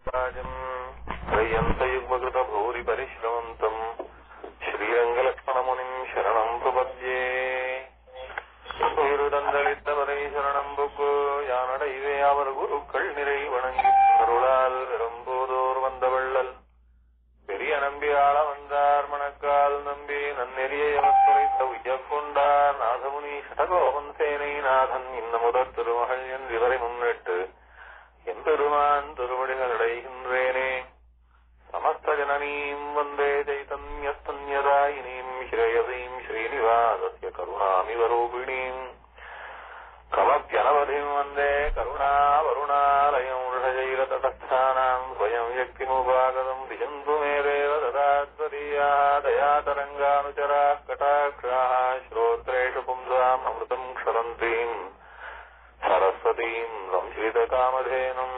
राजम् त्रय्यन्तयुग्मकृतभूरिपरिश्रमन्तम् श्रीरङ्गलक्ष्मणमुनिम् शरणम् प्रपद्ये இருதந்தளித்தவரை சரணம் புக்கு யானடைவே அவர் குருக்கள் நிறை வணங்கி அருளால் விரும்போதோர் வந்தவள்ளல் பெரிய நம்பி ஆள வந்தார் மணக்கால் நம்பி நன்னெறியை அவர் துறைத்த உய்யக்கொண்டார் நாதமுனி சடகோபன் சேனை நாதன் இந்த முதற் திருமகள் என் இவரை முன்னிட்டு எம்பெருமான் திருவடிகள் அடைகின்றேனே சமஸ்த ஜனனீம் வந்தே சைதன்யஸ்தன்யதாயினீம் ஸ்ரேயசீம் ஸ்ரீனிவாசஸ்ய கருணாமிவரூபிணீம் கமப்யனவதிம் வந்தே கருணாவருணாலயம் ऋषजैरतटस्थानाम् स्वयम् व्यक्तिमुपागतम् दिशन्तु मे देव ददात्वदीयाः दयातरङ्गानुचराः कटाक्षाः श्रोत्रेषु पुंसाम् अमृतम् क्षरन्तीम् सरस्वतीम् संश्रितकामधेनुम्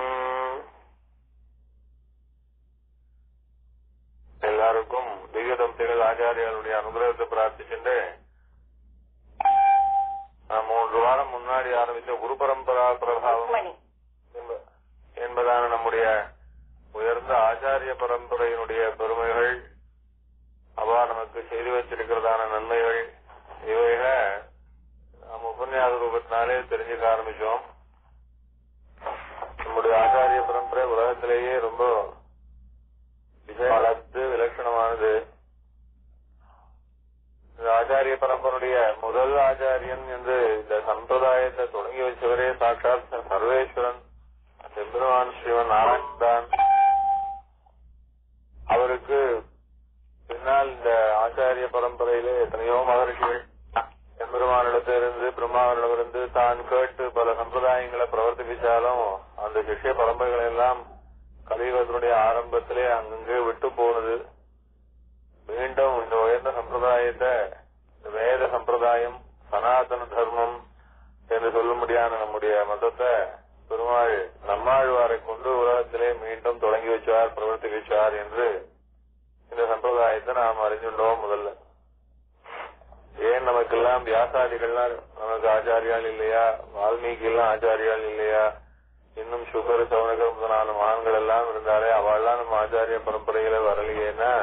எல்லாருக்கும் திவ்ய தம்பதிகள் ஆச்சாரியாளுடைய அனுகிரகத்தை பிரார்த்திச்சுட்டு நான் மூன்று வாரம் முன்னாடி ஆரம்பித்த குரு பரம்பரா பிரபாவம் மணி என்ப- என்பதான நம்முடைய உயர்ந்த ஆச்சாரிய பரம்பரையினுடைய பெருமைகள் அவா நமக்கு செய்து வச்சிருக்கிறதான நன்மைகள் இவைகளை நாம் உபன்யாச ரூபத்தினாலே தெரிஞ்சுக்க ஆரம்பிச்சோம் நம்முடைய ஆச்சாரிய பரம்பரை உலகத்திலேயே ரொம்ப வளர்த்து விலட்சணமானது இந்த ஆச்சாரிய பரம்பரையுடைய முதல் ஆச்சாரியன் என்று இந்த சம்பிரதாயத்தை தொடங்கி வச்சவரே சாட்சாத் சர்வேஸ்வரன் செம்பெருமான் ஸ்ரீவன் நாராயணன் அவருக்கு பின்னால் இந்த ஆச்சாரிய பரம்பரையிலே எத்தனையோ மகர்ஷிகள் எம்பெருமானிடத்திலிருந்து பிரம்மாவிடமிருந்து தான் கேட்டு பல சம்பிரதாயங்களை பிரவர்த்திப்பிச்சாலும் அந்த சிஷ்ய பரம்பரைகள் எல்லாம் கலியுகத்தினுடைய ஆரம்பத்திலே அங்கங்கே விட்டு போனது மீண்டும் இந்த உயர்ந்த சம்பிரதாயத்தை இந்த வேத சம்பிரதாயம் சனாதன தர்மம் என்று சொல்லும்படியான நம்முடைய மதத்தை பெருமாள் நம்மாழ்வாரை கொண்டு உலகத்திலே மீண்டும் தொடங்கி வச்சார் பிரவர்த்தி வச்சார் என்று இந்த சம்பிரதாயத்தை நாம் அறிஞ்சுள்ளோம் முதல்ல ஏன் நமக்கெல்லாம் வியாசாதிகள்லாம் நமக்கு ஆச்சாரியால் இல்லையா வால்மீகி எல்லாம் ஆச்சாரியால் இல்லையா இன்னும் சுகர் சவுனகர் முதலான மகான்கள் எல்லாம் இருந்தாலே அவள்லாம் நம்ம ஆச்சாரிய பரம்பரையில வரலையேன்னா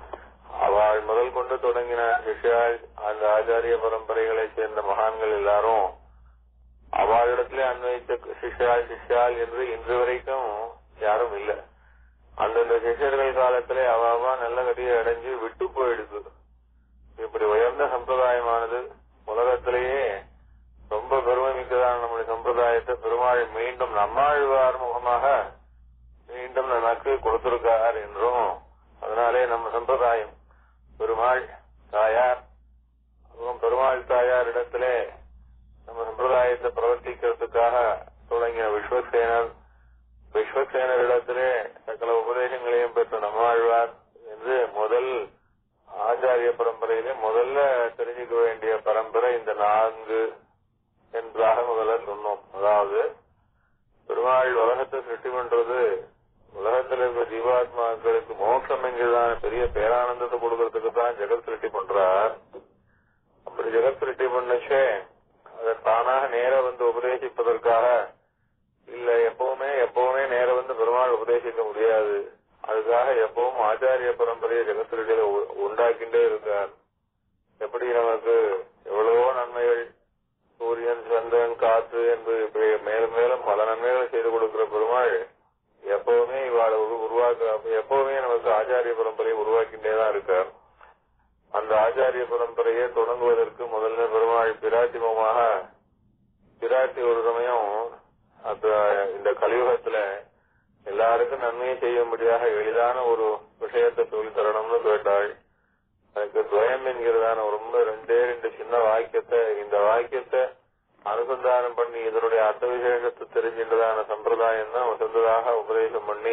அவள் முதல் கொண்டு தொடங்கின சிஷ்யாள் அந்த ஆச்சாரிய பரம்பரைகளை சேர்ந்த மகான்கள் எல்லாரும் அவளிடத்திலே அன்வைத்த சிஷ்யாள் சிஷ்யாள் என்று இன்று வரைக்கும் யாரும் இல்ல அந்தந்த சிஷ்யர்கள் காலத்திலே அவாவா நல்ல கதியை அடைஞ்சு விட்டு போயிடுது இப்படி உயர்ந்த சம்பிரதாயமானது உலகத்திலேயே ரொம்ப பெருமை மிக்கதான நம்முடைய சம்பிரதாயத்தை பெருமாள் மீண்டும் நம்மாழ்வார் முகமாக மீண்டும் நமக்கு கொடுத்திருக்கார் என்றும் அதனாலே நம்ம சம்பிரதாயம் பெருமாள் தாயார் அதுவும் பெருமாள் தாயார் இடத்திலே நம்ம சம்பிரதாயத்தை பிரவர்த்திக்கிறதுக்காக தொடங்கிய விஸ்வசேனர் விஸ்வசேனர் இடத்திலே சகல உபதேசங்களையும் பெற்ற நம்மாழ்வார் என்று முதல் ஆச்சாரிய பரம்பரையிலே முதல்ல தெரிஞ்சுக்க வேண்டிய பரம்பரை இந்த நான்கு என்பதாக முதல்ல சொன்னோம் அதாவது பெருமாள் உலகத்தை சிருஷ்டி பண்றது உலகத்தில் இருக்கிற ஜீவாத்மாக்களுக்கு மோட்சம் என்கிறதான பெரிய பேரானந்தத்தை கொடுக்கறதுக்கு தான் ஜெகத் சிருஷ்டி பண்றார் அப்படி ஜெகத் சிருஷ்டி பண்ணச்சே அதை தானாக நேர வந்து உபதேசிப்பதற்காக இல்ல எப்பவுமே எப்பவுமே நேர வந்து பெருமாள் உபதேசிக்க முடியாது அதுக்காக எப்பவும் ஆச்சாரிய பரம்பரையை ஜெகத் சிருஷ்டியில உ- உண்டாக்கிண்டே இருக்கார் எப்படி நமக்கு எவ்வளவோ நன்மைகள் சூரியன் சந்திரன் காற்று என்று இப்படி மேலும் மேலும் பல நன்மைகளை செய்து கொடுக்கிற பெருமாள் எப்பவுமே இவாளை உரு- உருவாக்க எப்பவுமே நமக்கு ஆச்சாரிய பரம்பரையை உருவாக்கிட்டே தான் இருக்கார் அந்த ஆச்சாரிய பரம்பரையை தொடங்குவதற்கு முதல்ல பெருமாள் பிராட்டி முகமாக பிராட்டி ஒரு சமயம் அந்த இந்த கலியுகத்துல எல்லாருக்கும் நன்மையை செய்யும்படியாக எளிதான ஒரு விஷயத்தை சொல்லி தரணும்னு கேட்டாள் எனக்கு துவயம் என்கிறதான ரொம்ப ரெண்டே ரெண்டு சின்ன வாக்கியத்தை இந்த வாக்கியத்தை அனுசந்தானம் பண்ணி இதனுடைய அர்த்த விசேஷத்தை தெரிஞ்சின்றதான சம்பிரதாயம் தான் வசந்ததாக உபதேசம் பண்ணி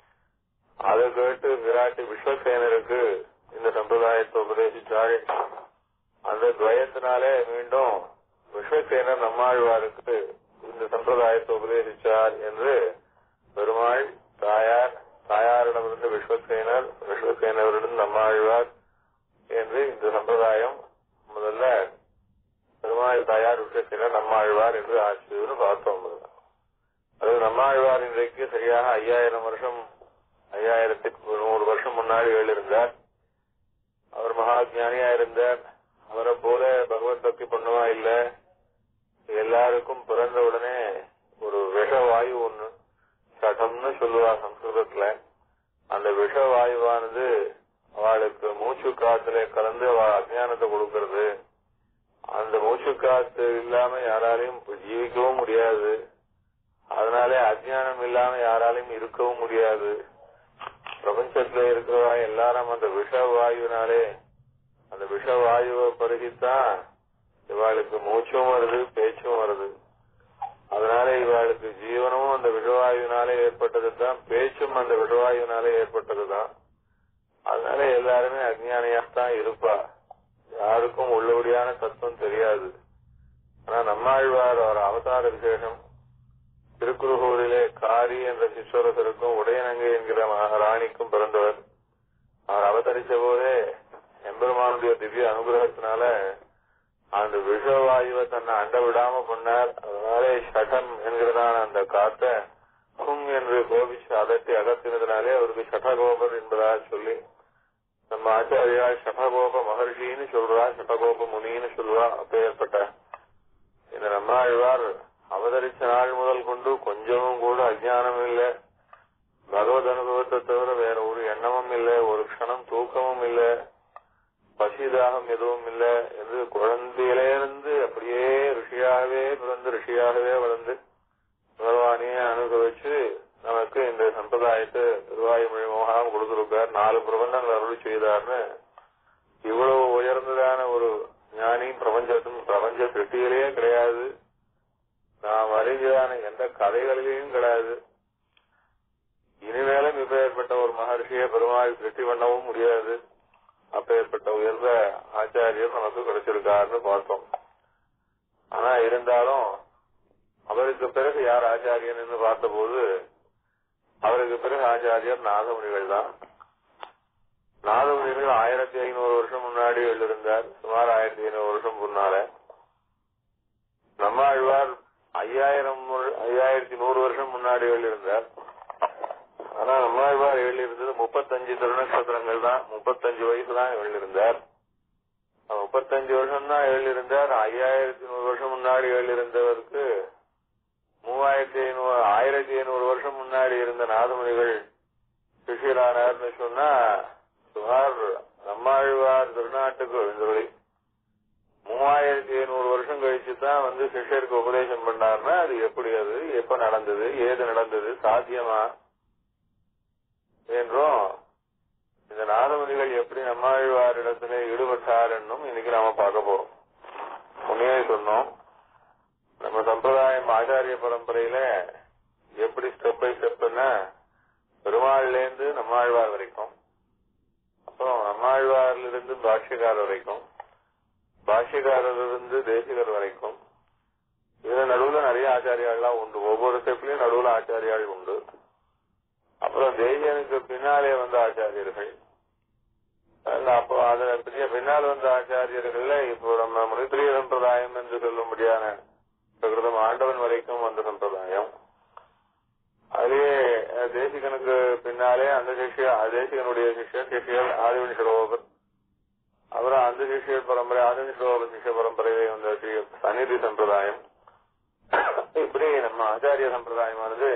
அதை கேட்டு விராட்டி விஸ்வசேனருக்கு இந்த சம்பிரதாயத்தை உபதேசிச்சாள் அந்த துவயத்தினாலே மீண்டும் விஸ்வசேனர் நம்மாழ்வாருக்கு இந்த சம்பிரதாயத்தை உபதேசிச்சார் என்று பெருமாள் தாயார் தாயாரிடமிருந்து விஸ்வசேனர் விஸ்வசேனவரிடம் நம்மாழ்வார் என்று இந்த சம்பிரதாயம் முதல்ல பெருமாள் தாயார் விஸ்வசேனர் நம்மாழ்வார் என்று ஆட்சியர்னு பார்த்தோம் முதல்ல. அது நம்மாழ்வார் இன்றைக்கு சரியாக ஐயாயிரம் வருஷம் ஐயாயிரத்துக்கு நூறு வருஷம் முன்னாடி எழுந்தார் அவர் மகா ஞானியா இருந்தார் அவரை போல பகவத் பக்தி பண்ணுவா இல்ல எல்லாருக்கும் பிறந்த உடனே ஒரு விஷ வாயு ஒண்ணு சடம்னு சொல்லுவா சம்ஸ்கிருதத்துல அந்த விஷ வாயுவானது அவளுக்கு மூச்சு காத்துல கலந்து அவ அஜானத்தை கொடுக்கறது அந்த மூச்சு காத்து இல்லாம யாராலையும் ஜீவிக்கவும் முடியாது அதனாலே அஜ்ஞானம் இல்லாம யாராலையும் இருக்கவும் முடியாது பிரபஞ்சத்துல இருக்கிறவா எல்லாரும் அந்த விஷ வாயுனாலே அந்த விஷ வாயுவை பருகித்தான் இவாளுக்கு மூச்சும் வருது பேச்சும் வருது அதனால இவாளுக்கு ஜீவனமும் அந்த விஷவாயுனாலே ஏற்பட்டது தான் பேச்சும் அந்த விஷவாயுனாலே ஏற்பட்டதுதான் அதனால எல்லாருமே அஜ்ஞானியாத்தான் இருப்பா யாருக்கும் உள்ளபடியான தத்துவம் தெரியாது ஆனா நம்மாழ்வார் அவர் அவதார விசேஷம் திருக்குறுகூரிலே காரி என்ற சிஸ்வரசருக்கும் உடையனங்கை என்கிற மகாராணிக்கும் பிறந்தவர் அவர் அவதரிச்ச போதே எம்பெருமானுடைய திவ்ய அனுகிரகத்தினால அந்த விஷவாயுவை தன்னை அண்ட விடாம பண்ணார் அதனாலே ஷடம் என்கிறதான அந்த காத்த ஹும் என்று கோபிச்சு அதட்டி அகத்தினதுனாலே அவருக்கு ஷடகோபர் என்பதாக சொல்லி நம்ம ஆச்சாரியா ஷடகோப மகர்ஷின்னு சொல்றா ஷடகோப முனின்னு சொல்றா அப்பேற்பட்ட இந்த நம்மாழ்வார் அவதரிச்ச நாள் முதல் கொண்டு கொஞ்சமும் கூட அஜ்ஞானம் இல்ல பகவத் அனுபவத்தை தவிர வேற ஒரு எண்ணமும் இல்ல ஒரு க்ஷணம் தூக்கமும் இல்ல பசிதாகம் எதுவும் இல்ல என்று குழந்தையிலிருந்து அப்படியே ரிஷியாகவே பிறந்து ரிஷியாகவே வளர்ந்து பகவானையே அனுபவிச்சு நமக்கு இந்த சம்பிரதாயத்தை திருவாயுமொழி மோகம் கொடுத்திருக்கார் நாலு பிரபந்தங்கள் அருள் செய்தார்னு இவ்வளவு உயர்ந்ததான ஒரு ஞானி பிரபஞ்சத்தும் பிரபஞ்ச சிருஷ்டியிலேயே கிடையாது நாம் அறிஞ்சதான எந்த கதைகளிலேயும் கிடையாது இனிமேலும் இப்பேற்பட்ட ஒரு மகர்ஷியை பெருமாள் சிருஷ்டி பண்ணவும் முடியாது அப்பேற்பட்ட உயர்ந்த ஆச்சாரியர் நமக்கு கிடைச்சிருக்காருன்னு பார்த்தோம் ஆனா இருந்தாலும் அவருக்கு பிறகு யார் ஆச்சாரியன் பார்த்தபோது அவருக்கு பிறகு ஆச்சாரியர் நாதமுனிகள் தான் நாதமுனிகள் ஆயிரத்தி ஐநூறு வருஷம் முன்னாடி எழுதியிருந்தார் சுமார் ஆயிரத்தி ஐநூறு வருஷம் முன்னால நம்மாழ்வார் ஐயாயிரம் ஐயாயிரத்தி நூறு வருஷம் முன்னாடி எழுதியிருந்தார் ஆனா நம்மாழ்வார் எழுதியிருந்தது முப்பத்தஞ்சு திருநட்சத்திரங்கள் தான் முப்பத்தஞ்சு வயசு தான் எழுதியிருந்தார் முப்பத்தஞ்சு வருஷம் தான் எழுதியிருந்தார் ஐயாயிரத்தி நூறு வருஷம் முன்னாடி எழுதியிருந்தவருக்கு மூவாயிரத்தி ஐநூறு ஆயிரத்தி ஐநூறு வருஷம் முன்னாடி இருந்த நாதமுனிகள் சிஷியரானார்னு சொன்னா சுமார் நம்மாழ்வார் திருநாட்டுக்கு எழுந்தொழி மூவாயிரத்தி ஐநூறு வருஷம் கழிச்சு தான் வந்து சிஷ்யருக்கு உபதேசம் பண்ணார்னா அது எப்படி அது எப்ப நடந்தது ஏது நடந்தது சாத்தியமா என்றும் இந்த நாதமுனிகள் எப்படி நம்மாழ்வாரிடத்துல ஈடுபட்டார் என்னும் இன்னைக்கு நாம பார்க்க போறோம் முன்னே சொன்னோம் நம்ம சம்பிரதாயம் ஆச்சாரிய பரம்பரையில எப்படி ஸ்டெப் பை ஸ்டெப்னா பெருமாள்ல இருந்து நம்மாழ்வார் வரைக்கும் அப்புறம் நம்மாழ்வார்ல இருந்து பாஷ்யக்காரர் வரைக்கும் பாஷ்யக்காரர் இருந்து தேசிகர் வரைக்கும் இதுல நடுவுல நிறைய ஆச்சாரியாள்லாம் உண்டு ஒவ்வொரு ஸ்டெப்லயும் நடுவுல ஆச்சாரியாள் உண்டு அப்புறம் தேசியனுக்கு பின்னாலே வந்த ஆச்சாரியர்கள் அப்போ அதுல பெரிய பின்னால் வந்த ஆச்சாரியர்கள்ல இப்போ நம்ம முனித்திரிய சம்பிரதாயம் என்று சொல்லும்படியான பிரகிருதம் ஆண்டவன் வரைக்கும் வந்த சம்பிரதாயம் அதுலயே தேசிகனுக்கு பின்னாலே அந்த சிஷிய தேசிகனுடைய சிஷ்யர் சிஷியர் ஆதிவன் சிரோபர் அப்புறம் அந்த சிஷியர் பரம்பரை ஆதிவன் சிரோபர் சிஷ்ய பரம்பரையிலே வந்த சந்நிதி சம்பிரதாயம் இப்படி நம்ம ஆச்சாரிய சம்பிரதாயமானது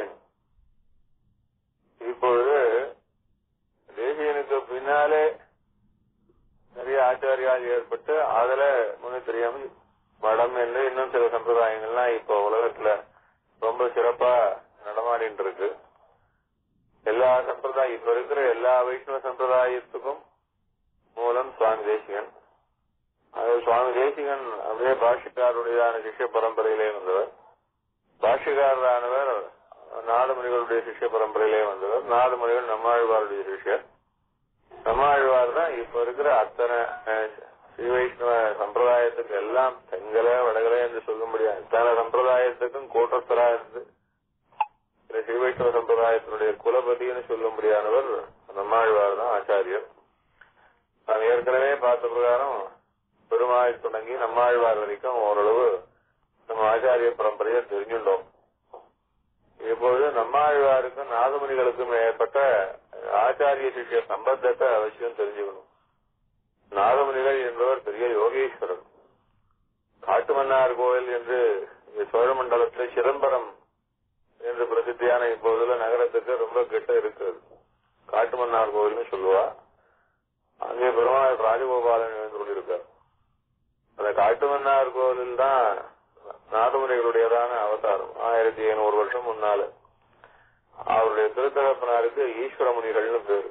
இப்பொழுது தேசியனுக்கு பின்னாலே நிறைய ஆச்சாரியால் ஏற்பட்டு அதுல முன்னித்திரியம் மடம் என்று இன்னும் சில சம்பிரதாயங்கள்லாம் இப்போ உலகத்துல ரொம்ப சிறப்பா நடமாடிட்டு இருக்கு எல்லா சம்பிரதாயம் இப்ப இருக்கிற எல்லா வைஷ்ணவ சம்பிரதாயத்துக்கும் மூலம் சுவாமி தேசிகன் அது சுவாமி தேசிகன் அப்படியே பாஷ்யக்காரருடையதான சிஷ்ய பரம்பரையிலே வந்தவர் பாஷ்யக்காரரானவர் நாடுமணிகளுடைய சிஷ்ய பரம்பரையிலே வந்தவர் நாடுமணிகள் நம்மாழ்வாருடைய சிஷ்யர் நம்மாழ்வார் தான் இப்ப இருக்கிற அத்தனை ஸ்ரீ வைஷ்ணவ சம்பிரதாயத்துக்கு எல்லாம் தெங்கல வடகலை என்று சொல்ல முடியாது அத்தனை சம்பிரதாயத்துக்கும் கூட்டஸ்தரா இருந்து ஸ்ரீ வைஷ்ணவ சம்பிரதாயத்தினுடைய குலபதினு சொல்ல முடியாதவர் நம்மாழ்வார் தான் ஆச்சாரியர் நாம் ஏற்கனவே பார்த்த பிரகாரம் பெருமாள் தொடங்கி நம்மாழ்வார் வரைக்கும் ஓரளவு நம்ம ஆச்சாரிய பரம்பரையை தெரிஞ்சுட்டோம் இப்பொழுது நம்மாழ்வாருக்கும் நாதமுனிகளுக்கும் ஏற்பட்ட ஆச்சாரிய சிஷ்ய சம்பந்தத்தை அவசியம் தெரிஞ்சுக்கணும் நாதமுனிகள் என்பவர் பெரிய யோகீஸ்வரர் காட்டுமன்னார் கோயில் என்று இங்க சோழமண்டலத்தில் சிதம்பரம் என்று பிரசித்தியான இப்போதுள்ள நகரத்துக்கு ரொம்ப கிட்ட இருக்கிறது காட்டுமன்னார் கோயில்னு சொல்லுவா அங்கே பெருமாள் ராஜகோபாலன் எழுந்துள்ளிருக்கார் அந்த காட்டுமன்னார் கோவிலில் தான் நாதமுனிகளுடையதான அவதாரம் ஆயிரத்தி ஐநூறு வருஷம் முன்னால அவருடைய திருத்தகப்பனாருக்கு ஈஸ்வர முனிகள்னு பேரு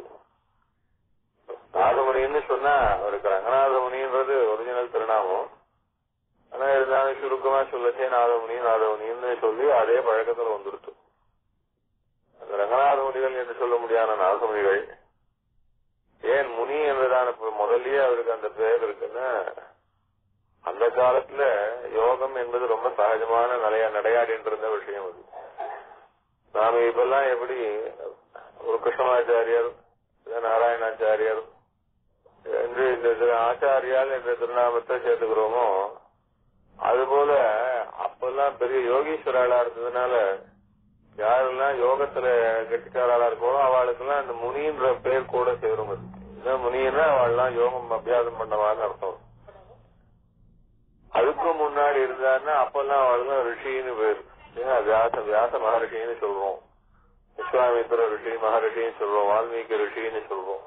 நாதமுனின்னு சொன்னா அவருக்கு ரங்கநாத முனின்றது ஒரிஜினல் திருநாமம் ஆனா இருந்தாலும் சுருக்கமா சொல்லச்சே நாதமுனி நாதமுனின்னு சொல்லி அதே பழக்கத்துல வந்துருச்சு அந்த ரங்கநாத முனிகள் என்று சொல்ல முடியாத நாதமுனிகள் ஏன் முனி என்றதான முதல்லயே அவருக்கு அந்த பெயர் இருக்குன்னா அந்த காலத்துல யோகம் என்பது ரொம்ப சகஜமான நிலையா நடையாடிட்டு இருந்த விஷயம் அது நாம இப்பெல்லாம் எப்படி ஒரு கிருஷ்ணமாச்சாரியர் நாராயணாச்சாரியர் என்று இந்த திரு ஆச்சாரியால் என்ற திருநாமத்தை சேர்த்துக்கிறோமோ அதுபோல அப்பெல்லாம் பெரிய யோகீஸ்வராளா இருந்ததுனால யாரெல்லாம் யோகத்துல கெட்டிக்காராளா இருக்கோ அவளுக்கெல்லாம் அந்த முனின்ற பேர் கூட சேரும் அது என்ன முனின்னா அவள்லாம் யோகம் அபியாசம் பண்ணவான்னு அர்த்தம் அதுக்கும் முன்னாடி இருந்தாருன்னா அப்பெல்லாம் அவளுக்கு ரிஷின்னு பேர் ஏன்னா வியாச வியாச மகரிஷின்னு சொல்றோம் விஸ்வாமித்திர ரிஷி மகரிஷின்னு சொல்றோம் வால்மீகி ரிஷின்னு சொல்றோம்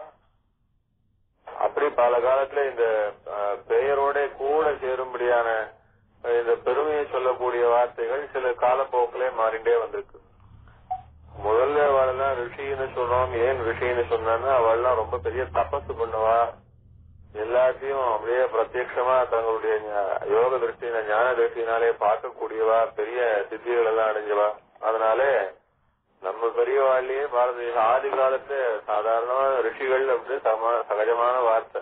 அப்படி பல காலத்துல இந்த அஹ், பெயரோட கூட சேரும்படியான அஹ், இந்த பெருமையை சொல்லக்கூடிய வார்த்தைகள் சில காலப்போக்கிலே மாறிண்டே வந்திருக்கு முதல்ல அவளெல்லாம் ரிஷின்னு சொல்றோம் ஏன் ரிஷின்னு சொன்னான்னா அவள்லாம் ரொம்ப பெரிய தபசு பண்ணுவா எல்லாத்தையும் அப்படியே பிரத்யட்சமா தங்களுடைய ஞா- யோக திருஷ்டின ஞான திருஷ்டினாலே பார்க்கக்கூடியவா பெரிய சித்திகள் எல்லாம் அடைஞ்சவா அதனாலே நம்ம பெரியவாழ்லயே பாரத தேசம் ஆதி காலத்து சாதாரணமா ரிஷிகள் அப்படி சம- சகஜமான வார்த்தை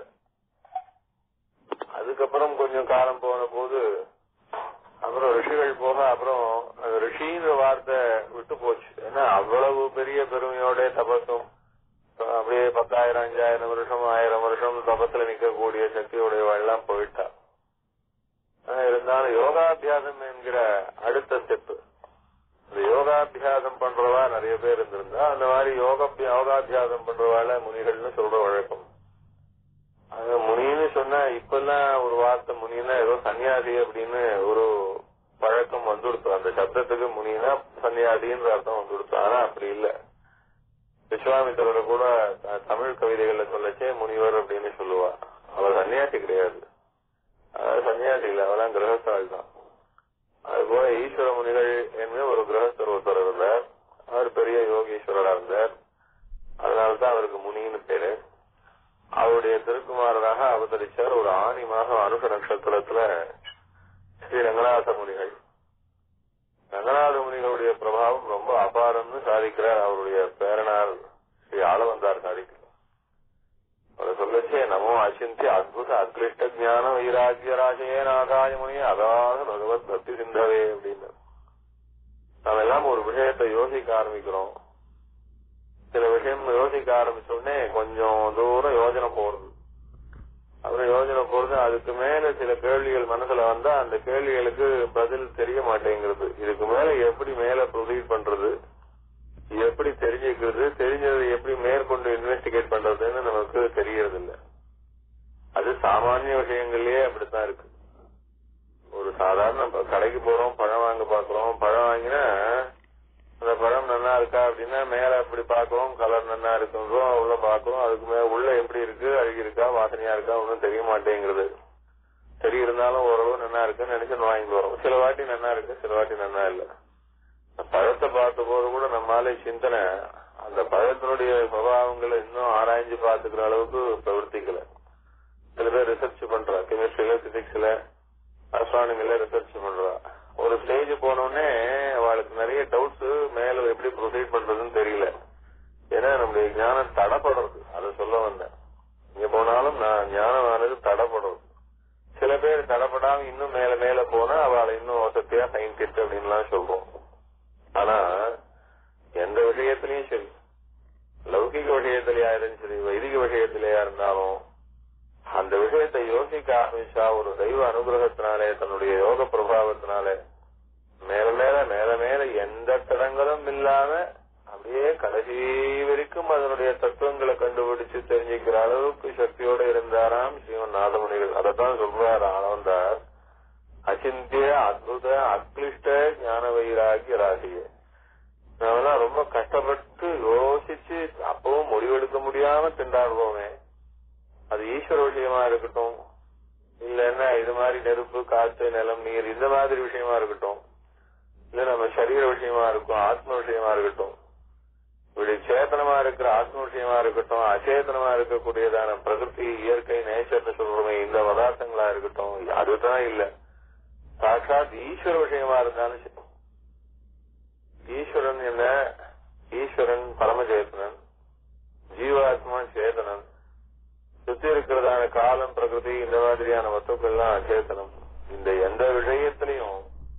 அதுக்கப்புறம் கொஞ்சம் காலம் போன போது அப்புறம் ரிஷிகள் போக அப்புறம் அந்த ரிஷின்ற வார்த்தை விட்டு போச்சு ஏன்னா அவ்வளவு பெரிய பெருமையோட தபசும் அப்படியே பத்தாயிரம் அஞ்சாயிரம் வருஷம் ஆயிரம் வருஷம் தபத்துல நிக்கக்கூடிய சக்தியுடையவள் எல்லாம் போயிட்டா ஆனா இருந்தாலும் யோகாபியாசம் என்கிற அடுத்த ஸ்டெப் இந்த யோகாபியாசம் பண்றவா நிறைய பேர் இருந்திருந்தா அந்த மாதிரி யோக யோகாபியாசம் பண்றவாள முனிகள்னு சொல்ற வழக்கம் அது முனின்னு சொன்னா இப்பெல்லாம் ஒரு வார்த்தை முனின்னா ஏதோ சன்னியாசி அப்படின்னு ஒரு பழக்கம் வந்துடுத்து அந்த சப்தத்துக்கு முனினா சன்னியாசின்ற அர்த்தம் வந்துடுத்து ஆனா அப்படி இல்ல விஸ்வாமித்திரரை கூட த- தமிழ் கவிதைகள்ல சொல்லச்சே முனிவர் அப்படின்னு சொல்லுவா அவர் சன்னியாசி கிடையாது அதாவது சன்னியாசி இல்ல அவெல்லாம் கிரகஸ்தாள் தான் அதுபோல ஈஸ்வர முனிகள் என்று ஒரு கிரகஸ்தர் ஒருத்தர் இருந்தார் அவர் பெரிய யோகீஸ்வரரா இருந்தார் அதனால்தான் அவருக்கு முனின்னு பேரு அவருடைய திருக்குமாரராக அவதரிச்சார் ஒரு ஆணி மாதம் அனுஷ நட்சத்திரத்துல ஸ்ரீ ரங்கநாத முனிகள் ரங்கநாத முனிகளுடைய பிரபாவம் ரொம்ப அபாரம்னு சாதிக்கிறார் அவருடைய பேரனார் ஸ்ரீ ஆளவந்தார் சாதிக்கிறார் அவர் சொல்லச்சே நமோ அச்சிந்திய அத்புத அக்லிஷ்ட ஞான வைராக்கிய ராஜே நாகாய முனி அதாவது பகவத் பக்தி சிந்தவே அப்படின்னு நாம எல்லாம் ஒரு விஷயத்தை யோசிக்க ஆரம்பிக்கிறோம் சில விஷயம் யோசிக்க ஆரம்பிச்ச உடனே கொஞ்சம் தூரம் யோஜனை போறது அப்புறம் யோஜனை போறது அதுக்கு மேல சில கேள்விகள் மனசுல வந்தா அந்த கேள்விகளுக்கு பதில் தெரிய மாட்டேங்கிறது இதுக்கு மேல எப்படி மேல ப்ரொசீட் பண்றது எப்படி தெரிஞ்சுக்கிறது தெரிஞ்சதை எப்படி மேற்கொண்டு இன்வெஸ்டிகேட் பண்றதுன்னு நமக்கு தெரியறது இல்ல அது சாமானிய விஷயங்கள்லயே அப்படித்தான் இருக்கு ஒரு சாதாரண ப- கடைக்கு போறோம் பழம் வாங்க பாக்குறோம் பழம் வாங்கினா அந்த பழம் நல்லா இருக்கா அப்படின்னா மேல அப்படி பாக்குறோம் கலர் நல்லா இருக்குன்றோம் உள்ள பாக்குறோம் அதுக்கு மேல உள்ள எப்படி இருக்கு அழுகி இருக்கா வாசனையா இருக்கா ஒன்னும் தெரிய மாட்டேங்கிறது சரி இருந்தாலும் ஓரளவு நல்லா இருக்குன்னு நினைச்சு வாங்கிட்டு வரோம் சில வாட்டி நல்லா இருக்கு சில வாட்டி நல்லா இல்ல அந்த பழத்தை பார்த்த போது கூட நம்மாலே சிந்தனை அந்த பழத்தினுடைய சுபாவங்களை இன்னும் ஆராய்ஞ்சு பாத்துக்கிற அளவுக்கு பிரவர்த்திக்கல சில பேர் ரிசர்ச் பண்றா கெமிஸ்ட்ரியில பிசிக்ஸ்ல அஸ்ட்ரானமில ரிசர்ச் பண்றா ஒரு ஸ்டேஜ் போனோடனே அவளுக்கு நிறைய டவுட்ஸ் மேல எப்படி ப்ரொசீட் பண்றதுன்னு தெரியல ஏன்னா நம்முடைய ஞானம் தடப்படுறது அதை சொல்ல வந்தேன் இங்க போனாலும் நான் ஞானமானது தடப்படுறது சில பேர் தடப்படாம இன்னும் மேல மேல போனா அவளை இன்னும் வசதியா சயின்டிஸ்ட் அப்படின்லாம் சொல்றோம் ஆனா எந்த விஷயத்திலயும் சரி லௌகிக விஷயத்திலேயா இருந்தாலும் சரி வைதிக விஷயத்திலேயா இருந்தாலும் அந்த விஷயத்தை யோசிக்க ஆரம்பிச்சா ஒரு தெய்வ அனுகிரகத்தினாலே தன்னுடைய யோக பிரபாவத்தினாலே மேல மேல மேல மேல எந்த தட தடங்களும் இல்லாம அப்படியே கடைசி வரைக்கும் அதனுடைய தத்துவங்களை கண்டுபிடிச்சு தெரிஞ்சுக்கிற அளவுக்கு சக்தியோட இருந்தாராம் ஸ்ரீமன் நாதமுனிகள் அதைத்தான் சொல்றார் ஆனந்தார் அச்சிந்திய அத்புத அக்லிஷ்ட ஞான வைராகிய ராசியே நாமெல்லாம் ரொம்ப கஷ்டப்பட்டு யோசிச்சு அப்பவும் முடிவெடுக்க முடியாம திண்டாடுவோமே அது ஈஸ்வர விஷயமா இருக்கட்டும் இல்லன்னா இது மாதிரி நெருப்பு காத்து நிலம் நீர் இந்த மாதிரி விஷயமா இருக்கட்டும் இல்ல நம்ம சரீர விஷயமா இருக்கும் ஆத்ம விஷயமா இருக்கட்டும் இப்படி சேத்தனமா இருக்கிற ஆத்ம விஷயமா இருக்கட்டும் அச்சேதனமா இருக்கக்கூடியதான பிரகிருதி இயற்கை நேச்சர்னு சொல்றோமே இந்த பதார்த்தங்களா இருக்கட்டும் அதுதான் இல்ல சாட்சாத் ஈஸ்வர விஷயமா இருந்தாலும் சரி ஈஸ்வரன் என்ன ஈஸ்வரன் பரமச்சேதனன் ஜீவாத்மா சேதனன் சுத்தி இருக்கிறதான காலம் பிரகிருதி இந்த மாதிரியான வத்துக்கள்லாம் அச்சேதனம் இந்த எந்த விஷயத்திலையும்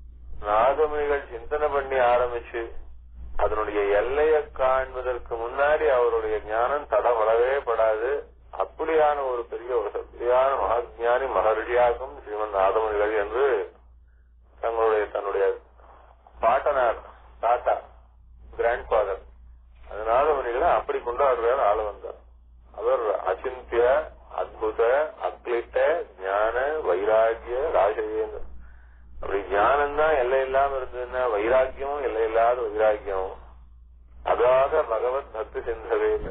நாகமிகள் சிந்தனை பண்ணி ஆரம்பிச்சு அதனுடைய எல்லையை காண்பதற்கு முன்னாடி அவருடைய ஞானம் தடபடவே படாது அப்படியான ஒரு பெரிய ஒரு சக்தியான மகாஜானி மகர்ஷியாகும் ஸ்ரீமன் நாதமுனிகள் என்று தங்களுடைய தன்னுடைய பாட்டனார் தாத்தா கிராண்ட் ஃபாதர் அதனால அவர்களை அப்படி கொண்டாடுறார் ஆள வந்தார் அவர் அச்சிந்திய அத்புத அக்லிட்ட ஞான வைராகிய ராஜவேந்தர் அப்படி ஞானம் தான் எல்லை இல்லாம இருந்ததுன்னா வைராக்கியமும் எல்லை இல்லாத வைராக்கியம் அதாக பகவத் பக்தி சென்றதே இல்லை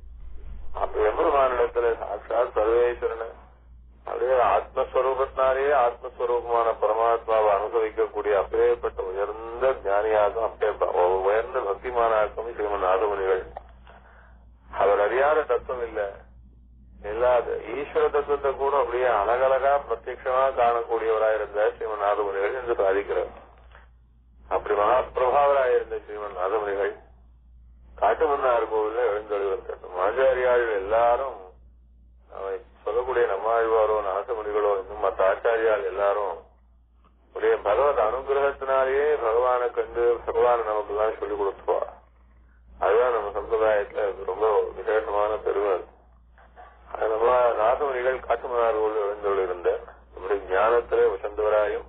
அப்ப எம்பெருமானிடத்துல சாட்சாத் சர்வேஸ்வரனை அப்படியே ஆத்மஸ்வரூபத்தினாலேயே ஆத்மஸ்வரூபமான பரமாத்மாவை அனுபவிக்கக்கூடிய அப்பேற்பட்ட உயர்ந்த ஞானியாகும் அப்பே உயர்ந்த பக்திமானாக்கும் ஸ்ரீமன் நாதமுனிகள் அவர் அறியாத தத்துவம் இல்ல இல்லாத ஈஸ்வர தத்துவத்தை கூட அப்படியே அழகழகா பிரத்யட்சமா காணக்கூடியவராக இருந்த ஸ்ரீமன் நாதமுனிகள் என்று சாதிக்கிறார் அப்படி மகாபிரபாவராக இருந்த ஸ்ரீமன் நாதமுனிகள் காட்டுமன்னார் கோவில்ல எழுந்தொழி வந்தார் ஆச்சாரியாள் எல்லாரும் அவை சொல்லக்கூடிய நம்மாழ்வாரோ நாசமுனிகளோ இன்னும் மற்ற ஆச்சாரியால் எல்லாரும் உடைய பகவத் அனுகிரகத்தினாலேயே பகவானை கண்டு பகவானை நமக்கு தான் சொல்லிக் கொடுத்துவா அதுதான் நம்ம சம்பிரதாயத்துல ரொம்ப விசேஷமான பெருமை அது நம்ம நாசமுனிகள் காட்டுமன்னார்கள் எழுந்தோடு இருந்த இப்படி ஞானத்திலே வசந்தவராயும்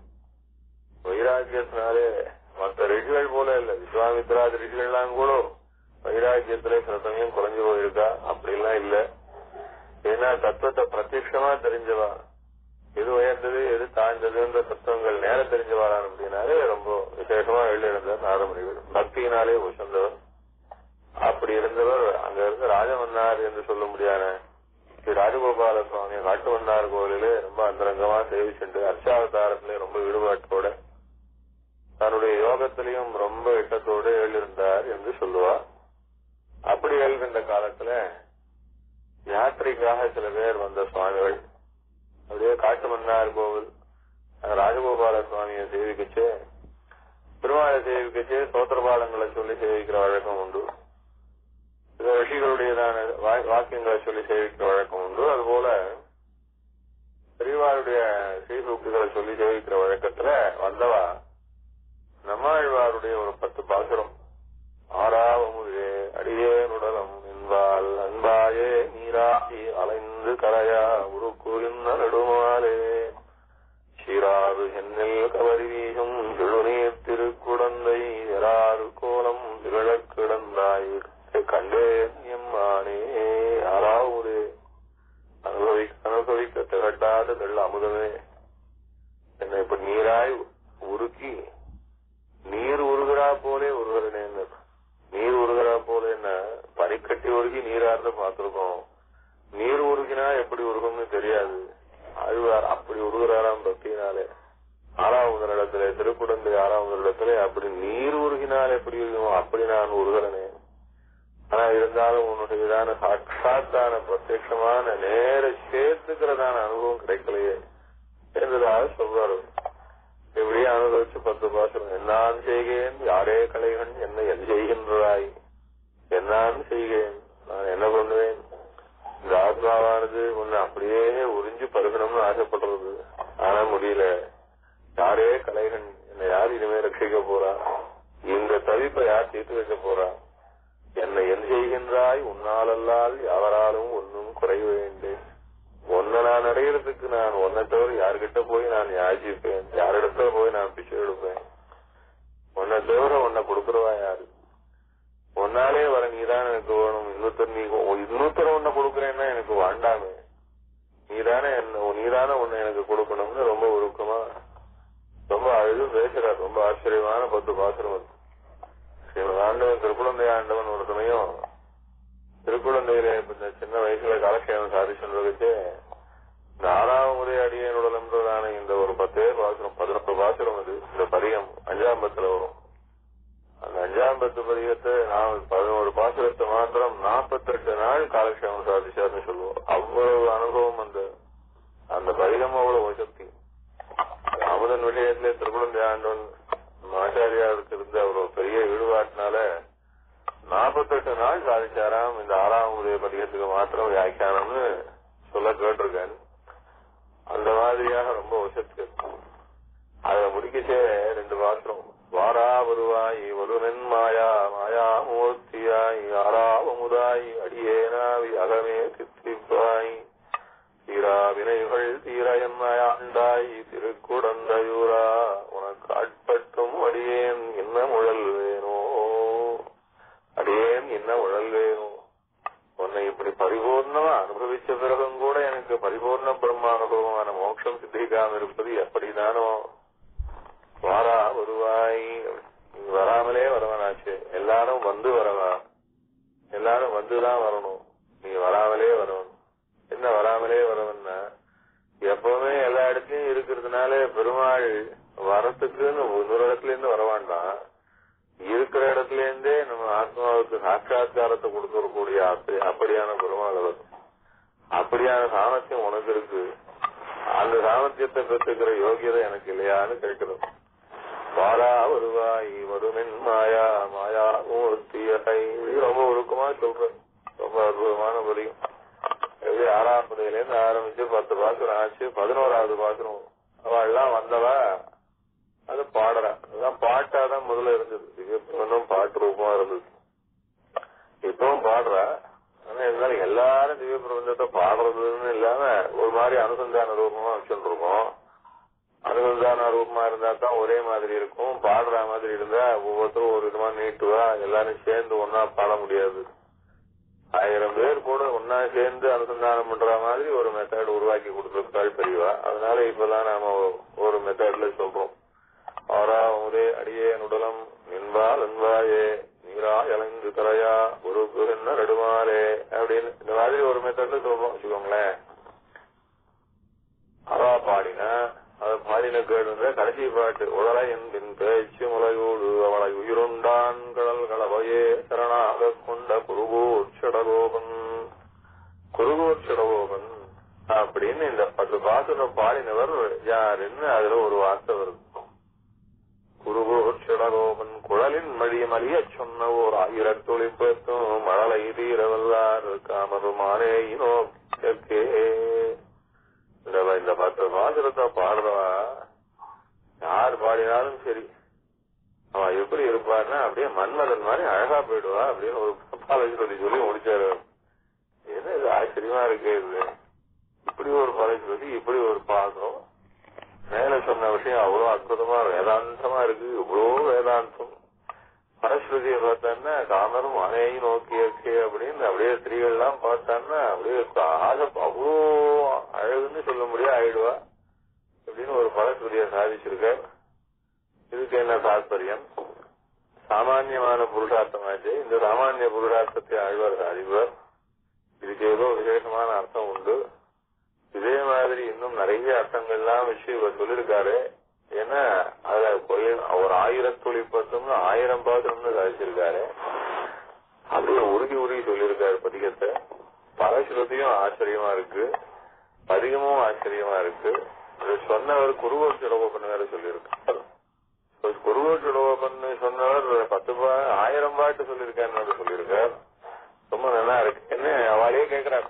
வைராக்கியத்தினாலே மற்ற ரிஷிகள் போல இல்ல விஸ்வாமித்ராதி ரிஷிகள்லாம் கூட வைராக்கியத்திலே சில சமயம் குறைஞ்சு போயிருக்கா அப்படிலாம் இல்ல ஏன்னா தத்துவத்தை பிரத்யட்சமா தெரிஞ்சவா எது உயர்ந்தது எது தாழ்ந்ததுன்ற தத்துவங்கள் நேர தெரிஞ்சவாரான் அப்படின்னாலே ரொம்ப விசேஷமா எழுதியிருந்தார் நாதமுனிகள் பக்தியினாலே உசந்தவர் அப்படி இருந்தவர் அங்க இருந்து ராஜமன்னார் என்று சொல்ல முடியாத ஸ்ரீ ராஜகோபால சுவாமி காட்டுமன்னார் கோவிலே ரொம்ப அந்தரங்கமா சேவை சென்று அர்ச்சாவதாரத்திலே ரொம்ப ஈடுபாட்டோட தன்னுடைய யோகத்திலையும் ரொம்ப இட்டத்தோடு எழுதியிருந்தார் என்று சொல்லுவார் அப்படி எழுகின்ற காலத்துல யாத்திரைக்காக சில பேர் வந்த சுவாமிகள் அப்படியே காட்டுமன்னார் கோவில் ராஜகோபால சுவாமியை சேவிக்கச்சு பெருமாளை சேவிக்கச்சு சோத்திரபாலங்களை சொல்லி சேவிக்கிற வழக்கம் உண்டு சில ரிஷிகளுடையதான வாக்கியங்களை சொல்லி சேவிக்கிற வழக்கம் உண்டு அதுபோல பெரியவாருடைய ஸ்ரீசூக்திகளை சொல்லி சேவிக்கிற வழக்கத்துல வந்தவா நம்மாழ்வாருடைய ஒரு பத்து பாசுரம் ஆறாவமுதே அடியேனுடலம் என்பால் அன்பாயே நீராசி அலைந்து கரையா உருக்குறிந்த நடுமாலே சீராறு சென்னில் கவரி வீசும் செழுநீர் திருக்குடந்தை எறாறு கோலம் திகழக் கிடந்தாய் கண்டே எம்மானே ஆறாவதே அனுபவிக்க அனுபவிக்க திகட்டாத வெள்ள அமுதமே என்னை இப்ப நீராய் உருக்கி நீர் உருகிறா போலே உருகிறனேன் நீர் உருகிறா போல என்ன பனிக்கட்டி உருகி நீரார்ந்து பார்த்திருக்கோம் நீர் உருகினா எப்படி உருகும்னு தெரியாது ஆழ்வார் அப்படி உருகிறாராம் பக்தியினாலே ஆறாவது இடத்துல திருக்குடந்தை ஆறாவது இடத்துல அப்படி நீர் உருகினால் எப்படி இருக்குமோ அப்படி நான் உருகிறனே ஆனா இருந்தாலும் உன்னுடையதான சாட்சாத்தான பிரத்யட்சமான நேர சேர்த்துக்கிறதான அனுபவம் கிடைக்கலையே என்றதாக சொல்றாரு இப்படியே அனுபவிச்சு பத்து பாசனம் என்னான் செய்கேன் யாரே கலைகன் என்ன என் செய்கின்றாய் என்னான் செய்கேன் நான் என்ன பண்ணுவேன் இந்த ஆத்மாவானது உன்னை அப்படியே உறிஞ்சு பருகணும்னு ஆசைப்படுறது ஆனா முடியல யாரே கலைகன் என்னை யார் இனிமே ரட்சிக்க போறா இந்த தவிப்பை யார் தீர்த்து வைக்க போறா என்னை என் செய்கின்றாய் உன்னாலல்லால் யாவராலும் ஒன்னும் குறைய வேண்டேன் உன்னை நான் அடையிறதுக்கு நான் உன்னை தவிர யார்கிட்ட போய் நான் யாசிப்பேன் யாரிடத்துல போய் நான் பிச்சை எடுப்பேன் உன்னை தவிர உன்னை கொடுக்கறவா யாரு ஆண்டவன் பேசுறார் ரொம்ப ஆச்சரியமான பத்து பாசுரம் அது ஸ்ரீமத் ஆண்டவன் திருக்குழந்தை ஆண்டவன் ஒரு சமயம் திருக்குழந்தையில இந்த சின்ன வயசுல காலக்ஷேமம் சாதிச்சுட்டு இந்த ஆறாவது முறை அடியனுடன் என்றதான இந்த ஒரு பத்தே பாசுரம் பதினொரு பாசுரம் அது இந்த பதியம் அஞ்சாம் பத்துல வரும் அந்த அஞ்சாம் பத்து பதியத்தை நான் பதினோரு பாசுரத்தை மாத்திரம் நாற்பத்தெட்டு நாள் காலக்ஷேமம் சாதிச்சார்னு சொல்லுவோம் அவ்வளவு அனுபவம் அந்த அந்த பதிகம் அவ்வளவு சக்தி அமுதன் விஷயத்திலே திருக்குழந்தை ஆண்டவன் ஆச்சாரியாருக்கு இருந்த ஒரு பெரிய ஈடுபாட்டினால நாற்பத்தெட்டு நாள் சாதிச்சாராம் இந்த ஆறாம் உதய பதிகத்துக்கு மாத்திரம் வியாக்கியானம்னு சொல்ல கேட்டிருக்கேன் அந்த மாதிரியாக ரொம்ப வசத்து அதை முடிக்கச்சே ரெண்டு பாத்திரம் வாரா வருவாய் வருவன் மாயா மாயா மூர்த்தியாய் ஆறாவமுதாய் அடியேனாவி அகமே தித்திப்பாய் தீரா வினைகள் தீர என்னாண்டாய் திருக்குடந்தையூரா உனக்கு ஆட்பட்டும் அடியேன் என்ன முழல் வேணோ அடியேன் என்ன முழல் வேணோ உன்னை இப்படி பரிபூர்ணமா அனுபவிச்ச பிறகும் கூட எனக்கு பரிபூர்ண பிரம்மானுபவமான மோட்சம் சித்திக்காம இருப்பது எப்படிதானோ வாரா வருவாய் நீ வராமலே வரவனாச்சு எல்லாரும் வந்து வரவா எல்லாரும் வந்துதான் வரணும் நீ வராமலே வரணும் என்ன வராமலே வரவன்னா எப்பவுமே எல்லா இடத்துலயும் இருக்கிறதுனால பெருமாள் வரத்துக்குன்னு இன்னொரு இடத்துல இருந்து வர வேண்டாம் இருக்கிற இடத்துல இருந்தே நம்ம ஆத்மாவுக்கு சாட்சா்காரத்தை கொடுக்கக்கூடிய ஆசை- அப்படியான பெருமாள் அவர் அப்படியான சாமர்த்தியம் உனக்கு இருக்கு அந்த சாமர்த்தியத்தை பெற்றுக்கிற யோகியதை எனக்கு இல்லையான்னு கேட்கிறோம் வாரா வருவாய் வருமென் மாயா மாயா மூர்த்தியாய் இது ரொம்ப ஒழுக்கமா சொல்றேன் ரொம்ப அற்புதமான புரியும் எப்படி ஆறாம் முதல இருந்து ஆரம்பிச்சு பத்து பாத்திரம் ஆச்சு பதினோராவது பாத்திரம் அவள்லாம் வந்தவா அது பாடுறா அதான் பாட்டாதான் முதல்ல இருந்தது திவ்யபிரபந்தம் பாட்டு ரூபமா இருந்தது இப்பவும் பாடுறா ஆனா இருந்தாலும் எல்லாரும் திவ்ய பிரபஞ்சத்தை பாடுறதுன்னு இல்லாம ஒரு மாதிரி அனுசந்தான ரூபமா வச்சுட்டு இருக்கோம் அனுசந்தான ரூபமா இருந்தா தான் ஒரே மாதிரி இருக்கும் பாடுற மாதிரி இருந்தா ஒவ்வொருத்தரும் ஒரு விதமா நீட்டுவா எல்லாரும் சேர்ந்து ஒன்னா பாட முடியாது ஆயிரம் பேர் கூட ஒன்னா சேர்ந்து அனுசந்தானம் பண்ற மாதிரி ஒரு மெத்தட் உருவாக்கி கொடுத்திருக்காள் பெரியவா அதனால இப்பதான் நாம ஒரு மெத்தட்ல சொல்றோம் ஆறா முதே அடியே நுடலம் நின்பால் அன்பாயே நீரா இழந்து தரையா ஒரு என்ன நடுமாலே அப்படின்னு இந்த மாதிரி ஒரு மெத்தட்ல சொல்றோம் வச்சுக்கோங்களேன் அவா பாடினா அத பாடின கேடுன்ற கடைசி பாட்டு உடலை என்பின் பேச்சு முலையோடு அவளை உயிருண்டான் கடல் கலவையே சரணாக கொண்ட குருகூர் சடகோபன் குருகூர் சடகோபன் அப்படின்னு இந்த பத்து பாசுரம் பாடினவர் யாருன்னு அதுல ஒரு வார்த்தை வருது குருகூர் சடகோபன் குழலின் மழி மலிய சொன்ன ஓர் ஆயிரத்தொழிப்பத்தும் மழலை தீரவல்லார் காமருமானே நோக்கே இந்த இந்த பத்து பாசுரத்தை பாடுறவா யார் பாடினாலும் சரி அவன் எப்படி இருப்பான்னா அப்படியே மன்மதன் மாதிரி அழகா போயிடுவா அப்படின்னு ஒரு பாலஜி சொல்லி சொல்லி முடிச்சாரு என்ன இது ஆச்சரியமா இருக்கு இது இப்படி ஒரு பாலஜி சொல்லி இப்படி ஒரு பாசம் மேல சொன்ன விஷயம் அவ்வளவு அற்புதமா வேதாந்தமா இருக்கு இவ்வளவு வேதாந்தம் பரஸ்ருதியை பார்த்தான்னா காமரும் அணையை நோக்கி இருக்கே அப்படின்னு அப்படியே ஸ்திரீகள்லாம் பார்த்தான்னா அப்படியே ஆசை அவ்வளோ அழகுன்னு சொல்ல முடியாது ஆயிடுவா அப்படின்னு ஒரு பரஸ்ருதியை சாதிச்சிருக்க இதுக்கு என்ன தாற்பயம் சாமானியமான புருஷார்த்தமாச்சு இந்த சாமானிய புருஷார்த்தத்தை ஆழ்வார் சாதிப்பார் இதுக்கு ஏதோ விசேஷமான அர்த்தம் உண்டு இதே மாதிரி இன்னும் நிறைய அர்த்தங்கள்லாம் வச்சு இவர் சொல்லியிருக்காரு ஏன்னா அதுல கொய்- ஒரு ஆயிரத்துளி பத்தும்னு ஆயிரம் பாத்திரம்னு சாதிச்சிருக்காரு அப்படியே உருகி உருகி சொல்லியிருக்காரு பதிகத்தை பரசுரத்தையும் ஆச்சரியமா இருக்கு பதிகமும் ஆச்சரியமா இருக்கு இதை சொன்னவர் குருவோர் சுடகோபன் வேற சொல்லியிருக்காரு குருவோர் சுடகோபன் சொன்னவர் பத்து பா ஆயிரம் பாட்டு சொல்லியிருக்காருன்னு சொல்லியிருக்கார் ரொம்ப நல்லா இருக்கு என்ன அவளே கேக்குறாரு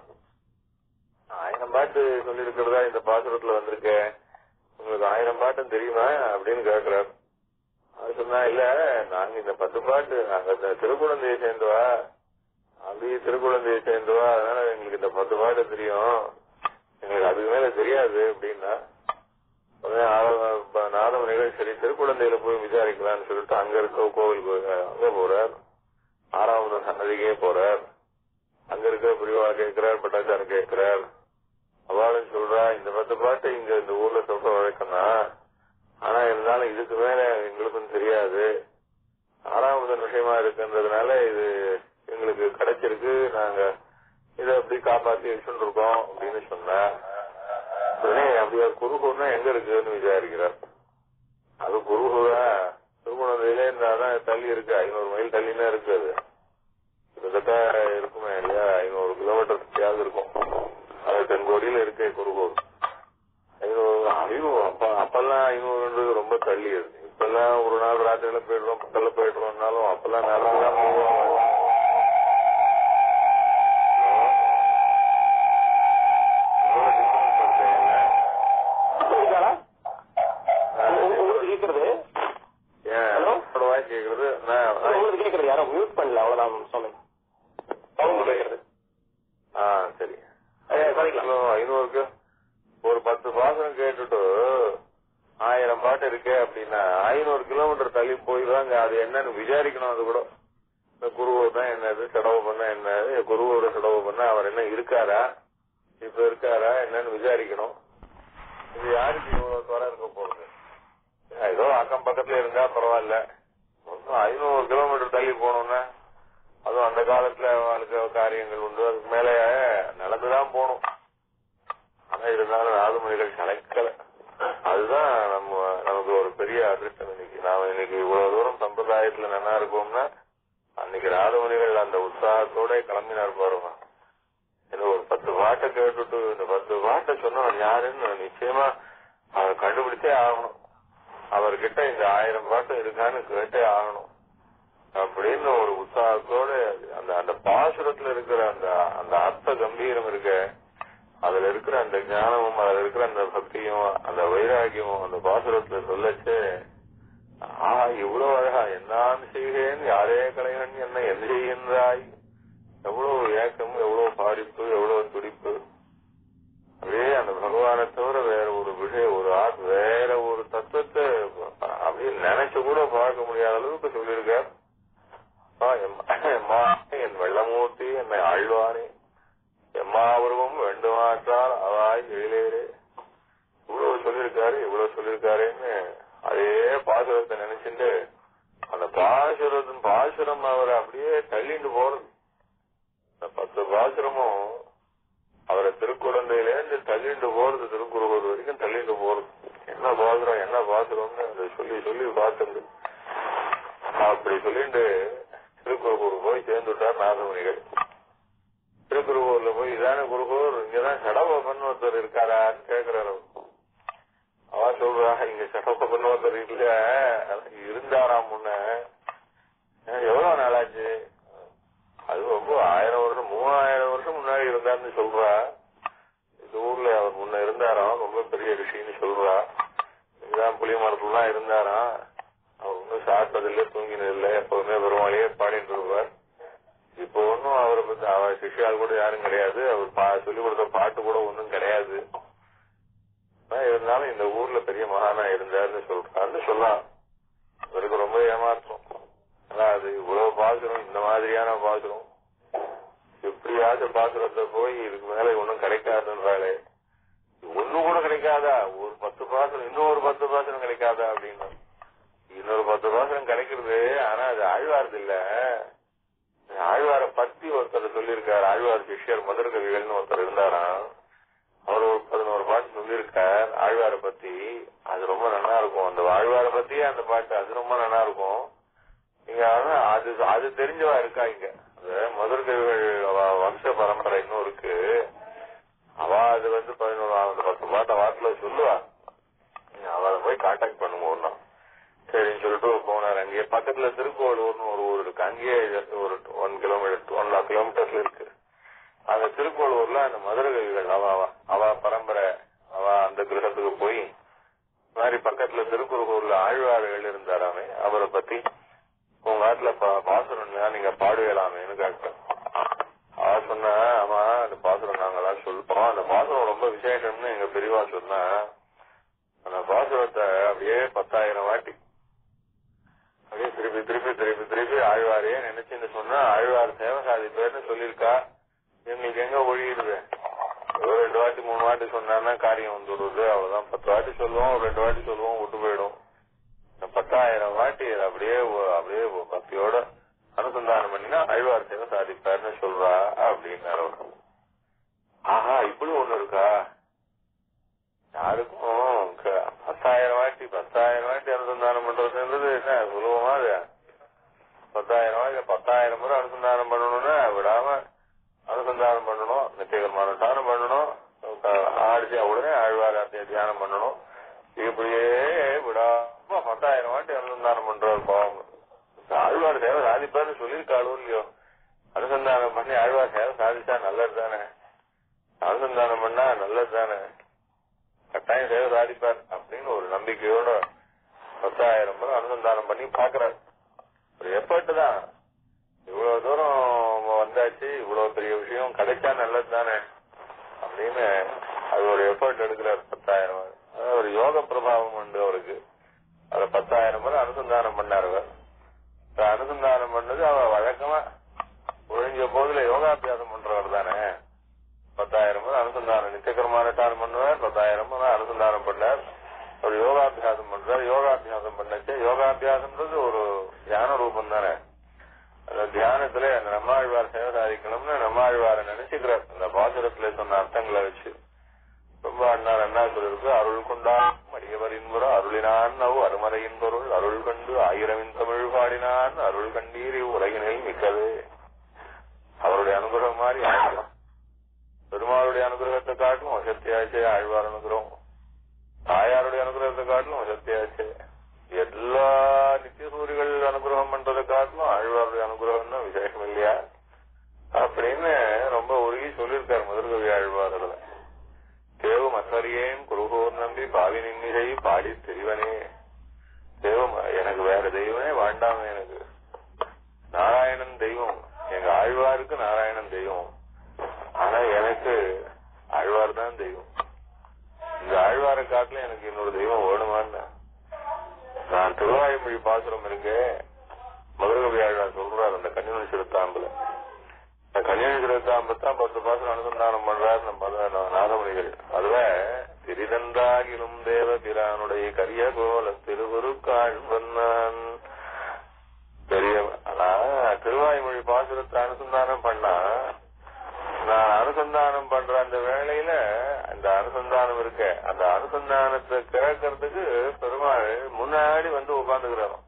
ஆயிரம் பாட்டு சொல்லியிருக்கிறதா இந்த பாசுரத்துல வந்திருக்க உங்களுக்கு ஆயிரம் பாட்டும் தெரியுமா அப்படின்னு கேக்குறாரு அது சொன்னா இல்ல நாங்க இந்த பத்து பாட்டு நாங்க இந்த திருக்குழந்தையை சேர்ந்தவா அப்படியே திருக்குழந்தையை சேர்ந்தவா அதனால எங்களுக்கு இந்த பத்து பாட்டு தெரியும் எங்களுக்கு அதுக்கு மேல தெரியாது அப்படின்னா உடனே ஆரம்ப- ப- நாதம் நிகழ்ச்சி சரி திருக்குழந்தையில போய் விசாரிக்கலாம்னு சொல்லிட்டு அங்க இருக்க கோவில் போய் அங்க போறார் ஆறாவது சன்னதிக்கே போறார் அங்க இருக்கிற பிரிவா கேட்கிறார் பட்டாச்சாரம் கேட்கிறார் அவளும் சொல்றா இந்த பத்து பாட்டு இங்க இந்த ஊர்ல சொல்ற வழக்கம்னா ஆனா இருந்தாலும் அதனால இதுக்கு மேல எங்களுக்கும் தெரியாது ஆறாம் முதல் விஷயமா இருக்குன்றதுனால இது எங்களுக்கு கிடைச்சிருக்கு நாங்க இதை அப்படி காப்பாத்தி வச்சுட்டு இருக்கோம் அப்படின்னு சொன்னா உடனே அப்படியே குருகூர்னா எங்க இருக்குன்னு விசாரிக்கிறார் அது குருகூரா திருமணத்திலே இருந்தாதான் தள்ளி இருக்கு ஐநூறு மைல் தள்ளினா இருக்கு அது கிட்டத்தட்ட இருக்குமே இல்லையா ஐநூறு கிலோமீட்டர் சுற்றியாவது இருக்கும் அது தென்கோடியில இருக்கு குருகூர் ஐநூறு ஐநூறு அப்ப அப்பெல்லாம் ஐநூறுன்றது ரொம்ப தள்ளி இருக்கு இப்பெல்லாம் ஒரு நாள் ராத்திரியில போயிடுறோம் பக்கத்துல போயிடுறோம்னாலும் அப்பெல்லாம் நடந்து தான் போவாங்க புரியுதாடா? உங்க- உங்களுக்கு கேக்குறது ஏன் Hello? என்னோட வாய்ஸ் கேக்குறது நான் உங்களுக்கு கேக்குறது யாரும் மியூட் பண்ணல அவ்வளவுதான் சுவாமி அவங்க கேக்குறது ஆ சரி ஏ, சரிக்கலாம். ஐநூறுக்கு ஒரு பத்து பாசனம் கேட்டுட்டு ஆயிரம் பாட்டு இருக்கே அப்படின்னா ஐநூறு கிலோமீட்டர் தள்ளி போயிடுவாங்க அது என்னன்னு விசாரிக்கணும் அது கூட இந்த குருவூர் தான் என்னது செலவு பண்ண என்னது குருவூர் செலவு பண்ண அவர் என்ன இருக்காரா இப்ப இருக்காரா என்னன்னு விசாரிக்கணும் இது யாருக்கு இவ்வளவு தொலை இருக்க போறது ஏதோ அக்கம் பக்கத்துல இருந்தா பரவாயில்ல மொத்தம் ஐநூறு கிலோமீட்டர் தள்ளி போகணும்னா அதுவும் அந்த காலத்துல வாழ்க்கை காரியங்கள் உண்டு அதுக்கு மேல நடந்துதான் போகணும் ஆனா இருந்தாலும் நாதுமணிகள் கலைக்கல அதுதான் நம்ம நமக்கு ஒரு பெரிய அதிர்ஷ்டம் இன்னைக்கு நாம இன்னைக்கு இவ்வளவு தூரம் சம்பிரதாயத்துல நல்லா இருக்கோம்னா அன்னைக்கு ராதமணிகள் அந்த உற்சாகத்தோட கிளம்பினார் பாருங்க ஏதோ ஒரு பத்து பாட்டை கேட்டுட்டு இந்த பத்து பாட்டை சொன்னவன் யாருன்னு நிச்சயமா அவர் கண்டுபிடிச்சே ஆகணும் அவர்கிட்ட இந்த ஆயிரம் பாட்டு இருக்கான்னு கேட்டே ஆகணும் அப்படின்னு ஒரு உற்சாகத்தோட அந்த அந்த பாசுரத்துல இருக்கிற அந்த அந்த அர்த்த கம்பீரம் இருக்க அதுல இருக்கிற அந்த ஞானமும் அதுல இருக்கிற அந்த பக்தியும் அந்த வைராகியமும் அந்த பாசுரத்துல சொல்லச்சு ஆ இவ்வளவு அழகா என்னான் செய்கிறேன் யாரே கலைகன் என்ன என் செய்கின்றாய் எவ்வளவு ஏக்கம் எவ்வளவு பாரிப்பு எவ்வளவு துடிப்பு அப்படியே அந்த பகவானை தவிர வேற ஒரு விஷயம் ஒரு ஆத் வேற ஒரு தத்துவத்தை அப்படியே நினைச்சு கூட பார்க்க முடியாத அளவுக்கு சொல்லியிருக்கார் அப்பா, எம்- எம்மா, என் வெள்ளமூர்த்தி என்னை ஆழ்வானே எம்மாவுருவம் வேண்டுமாற்றால் அவாய் எழிலேரே இவ்வளவு சொல்லியிருக்காரு இவ்வளவு சொல்லியிருக்காருன்னு அதே பாசுரத்தை நினைச்சுட்டு அந்த பாசுரத்தின் பாசுரம் அவரை அப்படியே தள்ளிட்டு போறது இந்த பத்து பாசுரமும் அவரை திருக்குழந்தையிலேருந்து தள்ளிட்டு போறது திருக்குறள் வரைக்கும் தள்ளிட்டு போறது என்ன பாசுரம் என்ன பாசுரம்னு அதை சொல்லி சொல்லி பார்த்துண்டு அப்படி சொல்லிட்டு திருக்குறள் போய் சேர்ந்துட்டார் நாதமுனிகள் திருக்குறூர்ல போய் இதான குருகூர் இங்கதான் சடவப்பன் ஒருத்தர் இருக்காரான்னு கேக்குறாரு அவ சொல்றா இங்க சடவப்பன் ஒருத்தர் இல்ல இருந்தாராம் முன்ன ஏன், எவ்வளவு நாளாச்சு அது ரொம்ப ஆயிரம் வருஷம் மூவாயிரம் வருஷம் முன்னாடி இருந்தாருன்னு சொல்றா இந்த ஊர்ல அவர் முன்ன இருந்தாராம் ரொம்ப பெரிய ரிஷின்னு சொல்றா இதுதான் புளிய மரத்துலாம் இருந்தாராம் அவர் ஒன்னும் சாப்பிட்டதில்லை தூங்கினதில்லை எப்பவுமே பெருமாளையே பாடிட்டு இருப்பார் இப்போ ஒன்னும் அவரை பத்தி அவர் சிஷ்யால் கூட யாரும் கிடையாது அவர் பா- சொல்லிக் கொடுத்த பாட்டு கூட ஒன்னும் கிடையாது ஆனா இருந்தாலும் இந்த ஊர்ல பெரிய மகானா இருந்தாருன்னு சொல்றாருன்னு சொல்லலாம் இவருக்கு ரொம்ப ஏமாற்றம் ஆனா அது இவ்வளவு பாசுரம் இந்த மாதிரியான பாசுரம் எப்படியாச்சும் பாசுரத்தை போய் இதுக்கு மேல ஒன்னும் கிடைக்காதுன்றாளே ஒண்ணு கூட கிடைக்காதா ஒரு பத்து பாசனம் இன்னொரு பத்து பாசனம் கிடைக்காதா அப்படின்னு இன்னொரு பத்து பாசனம் கிடைக்கிறது ஆனா அது ஆழ்வார்து இல்ல ஆழ்வார பத்தி ஒருத்தர் சொல்லியிருக்காரு ஆழ்வார் சிஷ்யர் மதுர கவிகள்னு ஒருத்தர் இருந்தாராம் அவர் ஒரு பதினோரு பாட்டு சொல்லியிருக்கார் ஆழ்வார பத்தி அது ரொம்ப நல்லா இருக்கும் அந்த ஆழ்வார பத்தியே அந்த பாட்டு அது ரொம்ப நல்லா இருக்கும் இங்க ஆனா அது அது தெரிஞ்சவா இருக்கா இங்க அந்த மதுர கவிகள் அவ வம்ச பரம்பரை இன்னும் இருக்கு அவ அது வந்து பதினோரு அந்த பத்து பாட்டை வாக்குல சொல்லுவா நீங்க அவளை போய் கான்டாக்ட் பண்ணுங்க ஒன்னும் சரின்னு சொல்லிட்டு போனார் அங்கேயே பக்கத்துல திருக்கோளூர்னு ஒரு ஊர் இருக்கு அங்கேயே just ஒரு ஒன் கிலோமீட்டர் ஒன் லாக் கிலோமீட்டர்ல இருக்கு அந்த திருக்கோளூர்ல அந்த மதுர கவிகள் அவ அவ- அவ பரம்பரை அவ அந்த கிரகத்துக்கு போய் இந்த மாதிரி பக்கத்துல திருக்குறுகூர்ல ஆழ்வார்கள் இருந்தாராமே அவரை பத்தி உங்க ஆட்டுல பாசுரம் தான் நீங்க பாடுவலாமேன்னு கேட்டேன் அவ சொன்னா ஆமா அந்த பாசுரம் நாங்கெல்லாம் சொல்றோம் அந்த பாசுரம் ரொம்ப விசேஷம்னு எங்க பெரியவா சொன்னா அந்த பாசுரத்தை அப்படியே பத்தாயிரம் வாட்டி அப்படியே திருப்பி திருப்பி திருப்பி திருப்பி ஆழ்வாரையே நினைச்சுன்னு சொன்னா ஆழ்வார் சேவசாதி பேர்னு சொல்லியிருக்கா எங்களுக்கு எங்க ஒழியுது ஏதோ ரெண்டு வாட்டி மூணு வாட்டி சொன்னான்னா காரியம் வந்துடுது அவ்வளவுதான் பத்து வாட்டி சொல்லுவோம் ஒரு ரெண்டு வாட்டி சொல்லுவோம் விட்டு போயிடும் அப்படியே ஒ- அப்படியே ஒ- பக்தியோட அனுசந்தானம் பண்ணினா ஆழ்வார் சேவை சாதிப்பார்னு சொல்றா அப்படின்னாரு அவர். ஆஹா இப்படி ஒண்ணு இருக்கா யாருக்கும் க- பத்தாயிரம் வாட்டி பத்தாயிரம் வாட்டி அனுசந்தானம் பண்றதுன்றது என்ன சுலபமா அது பத்தாயிரம் வாட்டி பத்தாயிரம் முறை அனுசந்தானம் பண்ணணும்னா விடாம அனுசந்தானம் பண்ணணும் நித்தியகரமான தானம் பண்ணணும் ஆடிச்சா உடனே ஆழ்வாராத்திய தியானம் பண்ணணும் இப்படியே விடாம பத்தாயிரம் வாட்டி அனுசந்தானம் பண்றாரு பாவம் ஆழ்வார் சேவை சாதிப்பார்னு சொல்லியிருக்காளோ இல்லையோ அனுசந்தானம் பண்ணி ஆழ்வார் சேவை சாதிச்சா நல்லது தானே அனுசந்தானம் பண்ணா நல்லது தானே கட்டாயம் சேவை சாதிப்பார் அப்படின்னு ஒரு நம்பிக்கையோட பத்தாயிரம் முறை அனுசந்தானம் பண்ணி பாக்குறாரு ஒரு எஃபர்ட் தான் இவ்வளவு தூரம் வந்தாச்சு இவ்வளவு பெரிய விஷயம் கிடைச்சா நல்லது தானே அப்படின்னு அது ஒரு எஃபர்ட் எடுக்கிறார் பத்தாயிரம் அதாவது ஒரு யோக பிரபாவம் உண்டு அவருக்கு அத பத்தாயிரம் முறை அனுசந்தானம் பண்ணார் அவர் இந்த அனுசந்தானம் பண்ணது அவர் வழக்கமா ஒழிஞ்ச போதுல யோகாபியாசம் பண்றவர் தானே பத்தாயிரம் முறை அனுசந்தானம் நித்தியகரமான தானம் பண்ணுவார் பத்தாயிரம் முறை அனுசந்தானம் பண்ணார் ஒரு யோகாபியாசம் பண்றார் யோகாபியாசம் பண்ணச்சு யோகாபியாசம்ன்றது ஒரு தியான ரூபம் தானே அந்த தியானத்துல அந்த நம்மாழ்வார் சேவை சாதிக்கணும்னு நம்மாழ்வாரை நினைச்சுக்கிறார் அந்த பாசுரத்துல சொன்ன அர்த்தங்களை வச்சு ரொம்ப அண்ணா என்ன சொல்லிருக்கு அருள் கொண்டான் அடியவர் இன்புற அருளினான் நவ் அருமறையின் பொருள் அருள் கண்டு ஆயிரமின் தமிழ் பாடினான் அருள் கண்டீர் உலகினில் மிக்கது அவருடைய அனுகிரகம் மாதிரி ஆயிரம் பெருமாளுடைய அனுகிரகத்தை காட்டிலும் வசத்தியாச்சே ஆழ்வார் அனுகிரகம் தாயாருடைய அனுகிரகத்தை காட்டிலும் வசத்தியாச்சே எல்லா நித்திய சூரிகள் அனுகிரகம் பண்றதை காட்டிலும் ஆழ்வாருடைய அனுகிரகம் தான் விசேஷம் இல்லையா அப்படின்னு ரொம்ப உருகி சொல்லியிருக்காரு முதல்கவி ஆழ்வார் அதுல தேவம் அசரியேன் குருகோர் நம்பி பாவி நின்னிகை பாடி தெரிவனே தேவம் எனக்கு வேற தெய்வமே வேண்டாமே எனக்கு நாராயணன் தெய்வம் எங்க ஆழ்வாருக்கு நாராயணன் தெய்வம் ஆனா எனக்கு ஆழ்வார் தான் தெய்வம் இந்த ஆழ்வாரை காட்டுல எனக்கு இன்னொரு தெய்வம் வேணுமான்னு நான் திருவாயுமொழி பாசுரம் இருக்கு மதுரகவி ஆழ்வார் சொல்றாரு அந்த கன்னியன் சிறுத்தாம்புல இந்த கன்னியன் சிறுத்தாம்பத்தான் பத்து பாசுரம் அனுசந்தானம் பண்றாரு நம்ம மத- நாதமுனிகள் அதுல திரிதந்தாகிலும் தேவ பிரானுடைய கரிய கோல திருவுருக்காழ்வன்னான் பெரிய ஆனா திருவாய்மொழி பாசுரத்தை அனுசந்தானம் பண்ணா நான் அனுசந்தானம் பண்ற அந்த வேளையில அந்த அனுசந்தானம் இருக்க அந்த அனுசந்தானத்தை கேட்கறதுக்கு பெருமாள் முன்னாடி வந்து உட்கார்ந்துக்கிறாராம்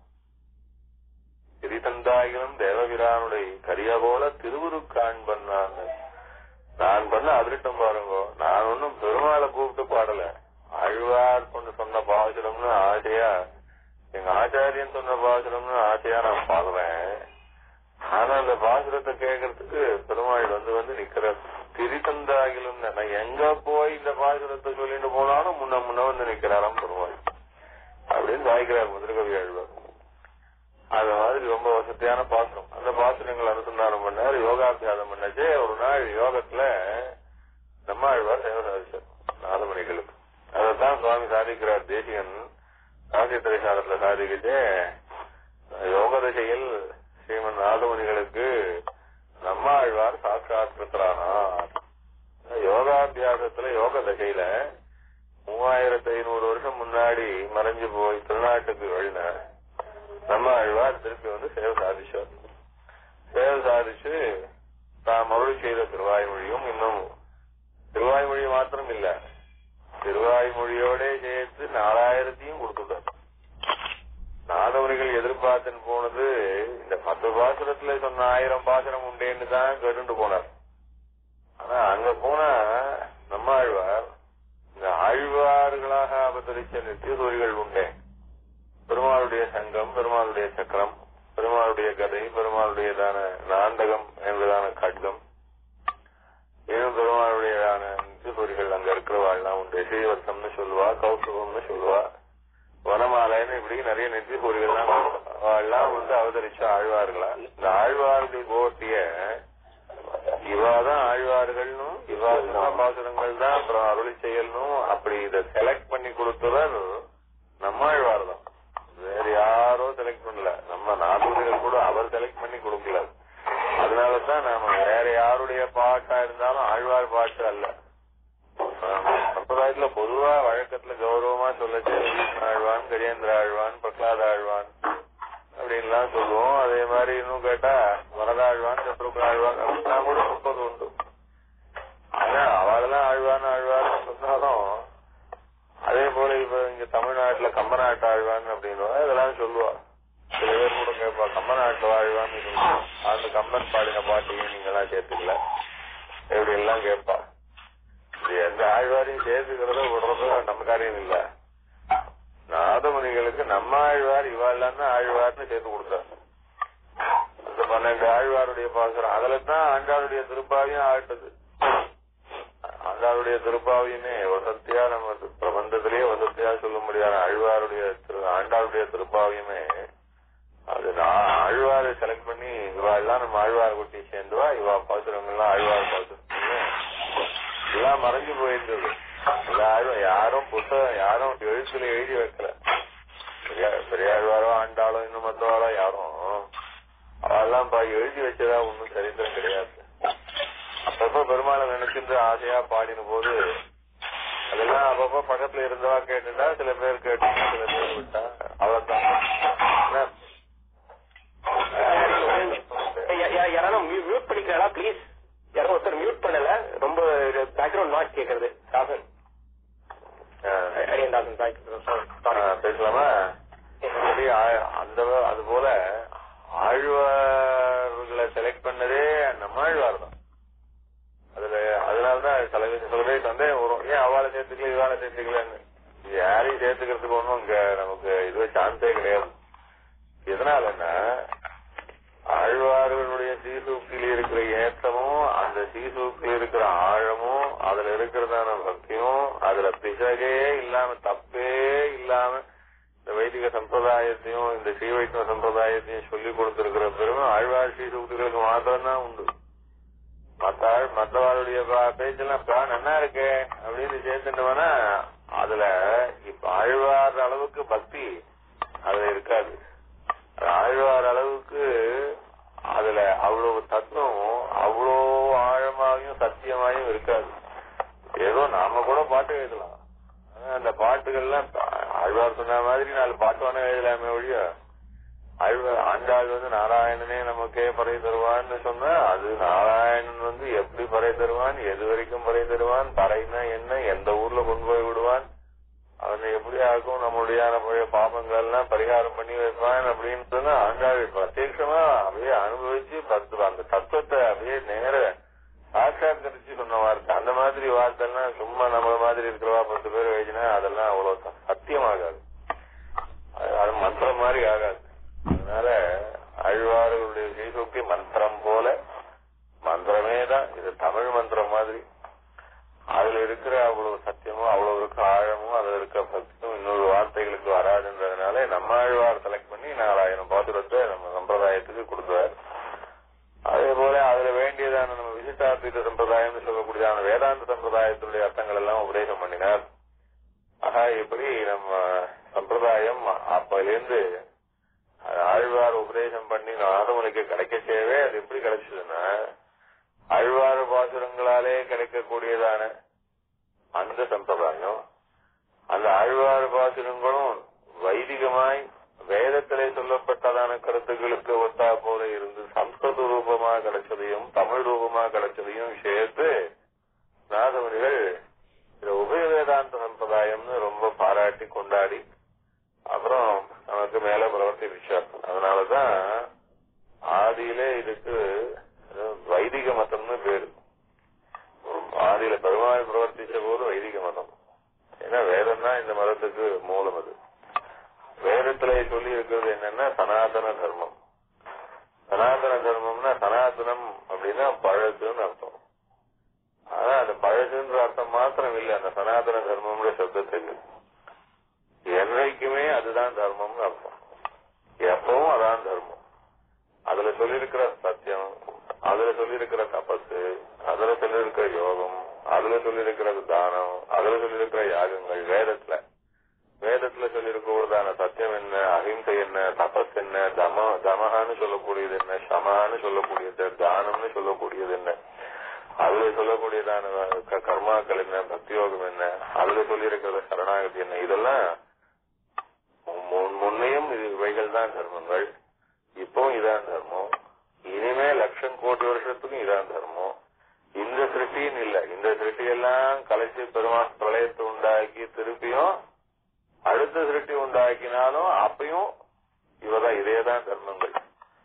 திரிதந்தாயிலும் தேவபிரானுடைய கரிய போல திருவுருக்கான் பண்ணான் நான் பண்ண அதிர்ஷ்டம் பாருங்க நான் ஒன்னும் பெருமாளை கூப்பிட்டு பாடல ஆழ்வார் கொண்டு சொன்ன பாசுரம்னு ஆசையா எங்க ஆச்சாரியன் சொன்ன பாசுரம்னு ஆசையா நான் பாடுறேன் ஆனா அந்த பாசுரத்தை கேட்கறதுக்கு பெருமாள் வந்து வந்து நிக்கிற திரிதந்தாகிலும் நான் எங்க போய் இந்த பாசுரத்தை சொல்லிட்டு போனாலும் முன்ன முன்ன வந்து நிக்கிறாராம் பெருமாள் அப்படின்னு வாய்க்கிறார் முதற்கவி ஆழ்வார் அது மாதிரி ரொம்ப வசதியான பாசுரம் அந்த பாசுரங்கள் அனுசந்தானம் பண்ணார் யோகாபியாசம் பண்ணாச்சே ஒரு நாள் யோகத்துல நம்ம ஆழ்வார் சேவை சாதிச்சார் நாதமணிகளுக்கு அதைத்தான் சுவாமி சாதிக்கிறார் தேசிகன் ராசித்திரைசாரத்துல சாதிக்கிட்டே யோக திசையில் ஸ்ரீமன் நாதமுனிகளுக்கு நம்ம ஆழ்வார் சாட்சாத்கிருத்தரானார் யோகாபியாசத்துல யோக தசையில மூவாயிரத்தி ஐநூறு வருஷம் முன்னாடி மறைஞ்சு போய் திருநாட்டுக்கு வெளினார் நம்ம ஆழ்வார் திருப்பி வந்து சேவை சாதிச்சார் சேவை சாதிச்சு தாம் அருள் செய்த திருவாய்மொழியும் இன்னும் திருவாய்மொழி மாத்திரம் இல்ல திருவாய்மொழியோட சேர்த்து நாலாயிரத்தையும் கொடுத்துட்டார் நாதவர்கள் எதிர்பார்த்துன்னு போனது இந்த பத்து பாசுரத்துல சொன்ன ஆயிரம் பாசுரம் உண்டேன்னு தான் கேட்டுட்டு போனார் ஆனா அங்க போனா நம்ம ஆழ்வார் இந்த ஆழ்வார்களாக அவதரிச்ச நித்திய சூரிகள் உண்டே பெருமாளுடைய சங்கம் பெருமாளுடைய சக்கரம் பெருமாளுடைய கதை பெருமாளுடையதான நாண்டகம் என்பதான கட்கம் இன்னும் பெருமாளுடையதான நித்தியசூரிகள் அங்க இருக்கிறவாள்லாம் உண்டு ஸ்ரீவர்த்தம்னு சொல்லுவா கௌசவம்னு சொல்லுவா வனமாலைன்னு இப்படி நிறைய நித்தியசூரிகள்லாம் எல்லாம் வந்து அவதரிச்ச ஆழ்வார்களா இந்த ஆழ்வார்கள் போட்டிய இவாதான் ஆழ்வார்கள்னும் இவா சொன்ன பாசுரங்கள் தான் அப்புறம் அருளி செயல்னும் அப்படி இதை செலக்ட் பண்ணி கொடுத்தவர் நம்ம ஆழ்வார் தான் வேற யாரோ செலக்ட் பண்ணல நம்ம நாதூரிகள் கூட அவர் செலக்ட் பண்ணி கொடுக்கல அதனாலதான் நாம வேற யாருடைய பாட்டா இருந்தாலும் ஆழ்வார் பாட்டு அல்ல சம்பிரதாயத்துல பொதுவா வழக்கத்துல கௌரவமா சொல்லச்சு ஆழ்வான் கஜேந்திர ஆழ்வான் பிரகலாத ஆழ்வான் அப்படி அப்படின்லாம் சொல்லுவோம் அதே மாதிரி இன்னும் கேட்டா வரதாழ்வான் சத்ருக்கள் ஆழ்வான் அப்படிலாம் கூட சொல்றது உண்டு ஆனா அவளெல்லாம் ஆழ்வான் ஆழ்வான்னு சொன்னாலும் அதே போல இப்ப இங்க தமிழ்நாட்டுல கம்பநாட்டு ஆழ்வான் அப்படின்னு இதெல்லாம் சொல்லுவா சில பேர் கூட கேட்பா கம்பநாட்டு ஆழ்வான்னு சொல்லுவா. அந்த கம்பன் பாடின பாட்டையும் நீங்க எல்லாம் சேர்த்துக்கல இப்படி எல்லாம் கேட்பா இது எந்த ஆழ்வாரையும் சேர்த்துக்கிறத விடுறது நம்ம காரியம் இல்ல நாதமுனிகளுக்கு நம்ம ஆழ்வார் இவாள்லாம் தான் ஆழ்வார்னு சேர்த்து கொடுத்தாங்க அந்த பன்னெண்டு ஆழ்வாருடைய பாசுரம் அதுல தான் ஆண்டாளுடைய திருப்பாவையும் ஆட்டுது ஆண்டாளுடைய திருப்பாவையுமே வசத்தியா நம்ம பிரபந்தத்திலேயே வசத்தியா சொல்ல முடியாத ஆழ்வாருடைய திரு ஆண்டாளுடைய திருப்பாவையுமே அது நான் ஆழ்வாரை செலக்ட் பண்ணி இவாள்லாம் நம்ம ஆழ்வார் குட்டி சேர்ந்துவா இவா பாசுரங்கள்லாம் ஆழ்வார் பாசுரங்க எல்லாம் மறைஞ்சு போயிருந்தது எல்லா ஆழ்வா யாரும் புத்தகம் யாரும் எழுத்துல எழுதி வைக்கல பெரியா- பெரியாழ்வாரோ ஆண்டாளோ இன்னும் மற்றவாளோ யாரும் அவெல்லாம் பா எழுதி வச்சதா ஒன்றும் சரித்திரம் கிடையாது அப்பப்ப பெருமாளை நினைச்சிருந்து ஆசையா பாடின போது அதெல்லாம் அப்பப்ப பக்கத்துல இருந்தவா கேட்டுட்டா சில பேர் கேட்டா சில பேர் விட்டா அவ்வளவுதான் என்ன? யா- யா- யாராலும் மியூட் பண்ணிக்கிறாளா ப்ளீஸ் யாரும் ஒருத்தர் மியூட் பண்ணல ரொம்ப பேக்ரவுண்ட் நாய்ஸ் கேக்குறது தாசன் ஆ. அரியன் தாசன் சாரி ஆ, பேசலாமா சரி, ஆ- அந்த அது போல ஆழ்வார்களை செலக்ட் பண்ணதே நம்ம ஆழ்வார் தான் அதுல அதனாலதான் சில பேர் சில பேர் சந்தேகம் வரும் ஏன் அவளை சேர்த்துக்கல இவாளை சேர்த்துக்கலன்னு இது யாரையும் சேர்த்துக்கிறதுக்கு ஒன்றும் இங்க நமக்கு இதுவே சான்ஸே கிடையாது எதனாலன்னா ஆழ்வார்களுடைய சீசூக்கில் இருக்கிற ஏற்றமும் அந்த சீசூக்கில் இருக்கிற ஆழமும் அதுல இருக்கிறதான பக்தியும் அதுல பிசகே இல்லாம தப்பே இல்லாம இந்த வைதிக சம்பிரதாயத்தையும் இந்த ஸ்ரீ வைஷ்ணவ சம்பிரதாயத்தையும் சொல்லி கொடுத்திருக்கிற பெருமை ஆழ்வார் ஸ்ரீசூக்திகளுக்கு மாத்திரம்தான் உண்டு மத்த ஆள்- மத்தவாளுடைய பா- பேச்செல்லாம் பா நன்னா இருக்கே அப்படின்னு சேர்த்துட்டோம்னா அதுல இப்ப ஆழ்வார் அளவுக்கு பக்தி அதுல இருக்காது ஆழ்வார் அளவுக்கு அதுல அவ்வளவு தத்துவம் அவ்வளோ ஆழமாயும் சத்தியமாயும் இருக்காது ஏதோ நாம கூட பாட்டு எழுதலாம் ஆனா அந்த பாட்டுகள்லாம் ஆழ்வார் சொன்ன மாதிரி நாலு பாட்டு வேணா எழுதலாமே ஒழிய ஆழ்வார் ஆண்டாள் வந்து நாராயணனே நமக்கே பறை தருவான்னு சொன்னா அது நாராயணன் வந்து எப்படி பறை தருவான் எது வரைக்கும் பறை தருவான் பறைனா என்ன எந்த ஊர்ல கொண்டு போய் விடுவான் அவனை எப்படி ஆக்கும் நம்மளுடைய பழைய பாபங்கள் எல்லாம் பரிகாரம் பண்ணி வைப்பான் அப்படின்னு சொன்னா ஆண்டாள் பிரத்யட்சமா அப்படியே அனுபவிச்சு பத்து அந்த தத்துவத்தை அப்படியே நேர சாட்சாத்கரிச்சு சொன்ன வார்த்தை அந்த மாதிரி வார்த்தை எல்லாம் சும்மா நம்மள மாதிரி இருக்கிறவா பத்து பேர் எழுதினா அதெல்லாம் அவ்வளவு ச- சத்தியமாகாது அது- அது மந்திரம் மாதிரி ஆகாது அதனால ஆழ்வார்களுடைய ஸ்ரீசுக்தி மந்திரம் போல மந்திரமே தான் இது தமிழ் மந்திரம் மாதிரி அதுல இருக்கிற அவ்வளவு சத்தியமும் அவ்வளவு இருக்க ஆழமும் அதுல இருக்க பக்தியும் இன்னொரு வார்த்தைகளுக்கு வராதுன்றதுனால நம்ம ஆழ்வார் செலக்ட் பண்ணி நாலாயிரம் பாசுரத்தை நம்ம சம்பிரதாயத்துக்கு கொடுத்தார் அதே போல அதுல வேண்டியதான நம்ம விசிஷ்டாத்வைத சம்பிரதாயம் சொல்லக்கூடியதான வேதாந்த சம்பிரதாயத்தினுடைய அர்த்தங்கள் எல்லாம் உபதேசம் பண்ணினார் ஆகா இப்படி நம்ம சம்பிரதாயம் அப்பையிலேருந்து ஆழ்வார் உபதேசம் பண்ணி நாதமுனைக்கு கிடைக்க சேவே அது எப்படி கிடைச்சதுன்னா ஆழ்வார் பாசுரங்களாலே கிடைக்கக்கூடியதான அந்த சம்பிரதாயம் அந்த ஆழ்வார் பாசுரங்களும் வைதிகமாய் வேதத்திலே சொல்லப்பட்டதான கருத்துக்களுக்கு ஒத்தா போல இருந்து சம்ஸ்கிருத ரூபமா கிடைச்சதையும் தமிழ் ரூபமா கிடைச்சதையும் சேர்த்து நாதமுனிகள் இந்த உபய வேதாந்த சம்பிரதாயம்னு ரொம்ப பாராட்டி கொண்டாடி அப்புறம் நமக்கு மேல பிரவர்த்தி விஷயம் அதனாலதான் ஆதியிலே இதுக்கு அஹ், வைதிக மதம்னு பேரு ஆதியில பெருமாள் பிரவர்த்திச்ச போது வைதிக மதம் ஏன்னா வேதம் தான் இந்த மதத்துக்கு மூலம் அது வேதத்துல சொல்லி இருக்கிறது என்னன்னா சனாதன தர்மம் சனாதன தர்மம்னா சனாதனம் அப்படின்னா பழசுன்னு அர்த்தம் ஆனா அந்த பழசுன்ற அர்த்தம் மாத்திரம் இல்ல அந்த சனாதன தர்மம்ன்ற சப்தத்துக்கு என்னைக்குமே அதுதான் தர்மம்னு அர்த்தம் எப்பவும் அதான் தர்மம் அதுல சொல்லியிருக்கிற சத்தியம் அதுல சொல்லியிருக்கிற தபசு அதுல சொல்லியிருக்கிற யோகம் அதுல சொல்லியிருக்கிற தானம் அதுல சொல்லியிருக்கிற யாகங்கள் வேதத்துல வேதத்துல சொல்லியிருக்கிறதான சத்தியம் என்ன அஹிம்சை என்ன தபஸ் என்ன தம தமஹான்னு சொல்லக்கூடியது என்ன சமஹான்னு சொல்லக்கூடியது தானம்னு சொல்லக்கூடியது என்ன அதுல சொல்லக்கூடியதான க- கர்மாக்கள் என்ன பக்தி யோகம் என்ன அதுல சொல்லியிருக்கிற சரணாகதி என்ன இதெல்லாம் முன்- முன்னையும் இது இவைகள் தான் தர்மங்கள் இதான் தர்மம் இனிமே லட்சம் கோடி வருஷத்துக்கும் இதான் தர்மம் இந்த சிருஷ்டின்னு இல்ல இந்த சிருஷ்டி எல்லாம் கலைச்சு பெருமாள் பிரளயத்தை உண்டாக்கி திருப்பியும் அடுத்த சிருஷ்டி உண்டாக்கினாலும் அப்பயும் இவதான் இதேதான் தர்மங்கள்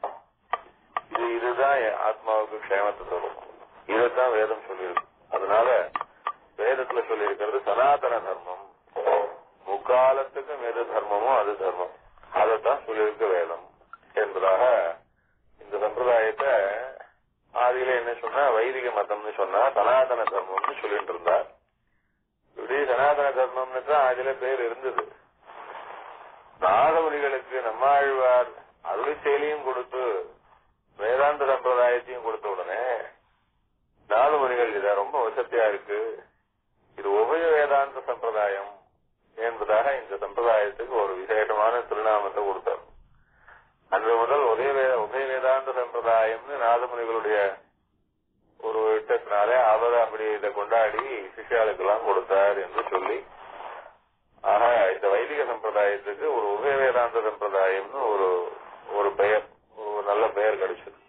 இது இதுதான் என் ஆத்மாவுக்கு க்ஷேமத்தை தரும் இதைத்தான் வேதம் சொல்லியிருக்கு அதனால வேதத்துல சொல்லியிருக்கிறது சனாதன தர்மம் முக்காலத்துக்கும் எது தர்மமோ அது தர்மம் அதைத்தான் சொல்லியிருக்கு வேதம் என்பதாக இந்த சம்பிரதாயத்தை ஆதியில என்ன சொன்னா வைதிக மதம்னு சொன்னா சனாதன தர்மம்னு சொல்லிட்டு இருந்தார் இப்படி சனாதன தர்மம்னு தான் அதுல பேர் இருந்தது நாகவலிகளுக்கு நம்மாழ்வார் அருள் செயலியும் கொடுத்து வேதாந்த சம்பிரதாயத்தையும் கொடுத்த உடனே நாலுமணிகள் இத ரொம்ப வசதியா இருக்கு இது உபய வேதாந்த சம்பிரதாயம் என்பதாக இந்த சம்பிரதாயத்துக்கு ஒரு விசேஷமான திருநாமத்தை கொடுத்தார் அன்று முதல் உதய வே உபய வேதாந்த சம்பிரதாயம்னு நாதமுனிகளுடைய ஒரு இட்டத்தினாலே அவர் அப்படி இதை கொண்டாடி சிஷ்யாளுக்கெல்லாம் கொடுத்தார் என்று சொல்லி ஆக இந்த வைதிக சம்பிரதாயத்துக்கு ஒரு உபய வேதாந்த சம்பிரதாயம்னு ஒரு ஒரு பெயர் ஒரு நல்ல பெயர் கிடைச்சது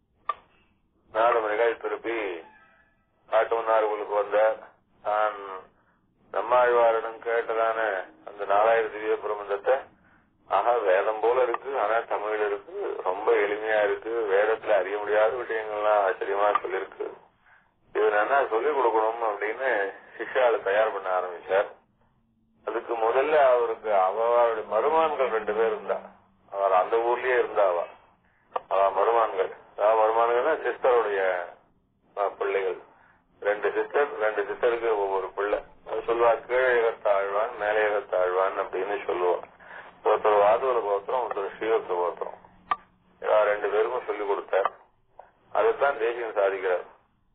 நாலு மணிகள் திருப்பி காட்டுமன்னார்களுக்கு வந்த தான் நம்மாழ்வாரிடம் கேட்டதான அந்த நாலாயிரம் திவ்ய பிரபந்தத்தை ஆக வேதம் போல இருக்கு ஆனா தமிழ் இருக்கு ரொம்ப எளிமையா இருக்கு வேதத்துல அறிய முடியாத விஷயங்கள்லாம் ஆச்சரியமா சொல்லியிருக்கு இது என்ன சொல்லிக் கொடுக்கணும் அப்படின்னு சிஷ்யால தயார் பண்ண ஆரம்பிச்சார் அதுக்கு முதல்ல அவருக்கு அவருடைய மருமான்கள் ரெண்டு பேர் இருந்தா அவர் அந்த ஊர்லயே இருந்தா அவ அவ மருமான்கள் அவ மருமான்கள்னா சிஸ்டருடைய அஹ், பிள்ளைகள் ரெண்டு சிஸ்டர் ரெண்டு சிஸ்டருக்கு ஒவ்வொரு பிள்ளை அது சொல்லுவா கீழேகத்தாழ்வான் மேலேகத்தாழ்வான் அப்படின்னு சொல்லுவான் ஒருத்தர் வாதுவல கோத்திரம் ஒருத்தர் ஸ்ரீவத்த கோத்திரம் இவா ரெண்டு பேருக்கும் சொல்லிக் கொடுத்தார் அதுதான் தேசியம் சாதிக்கிறார்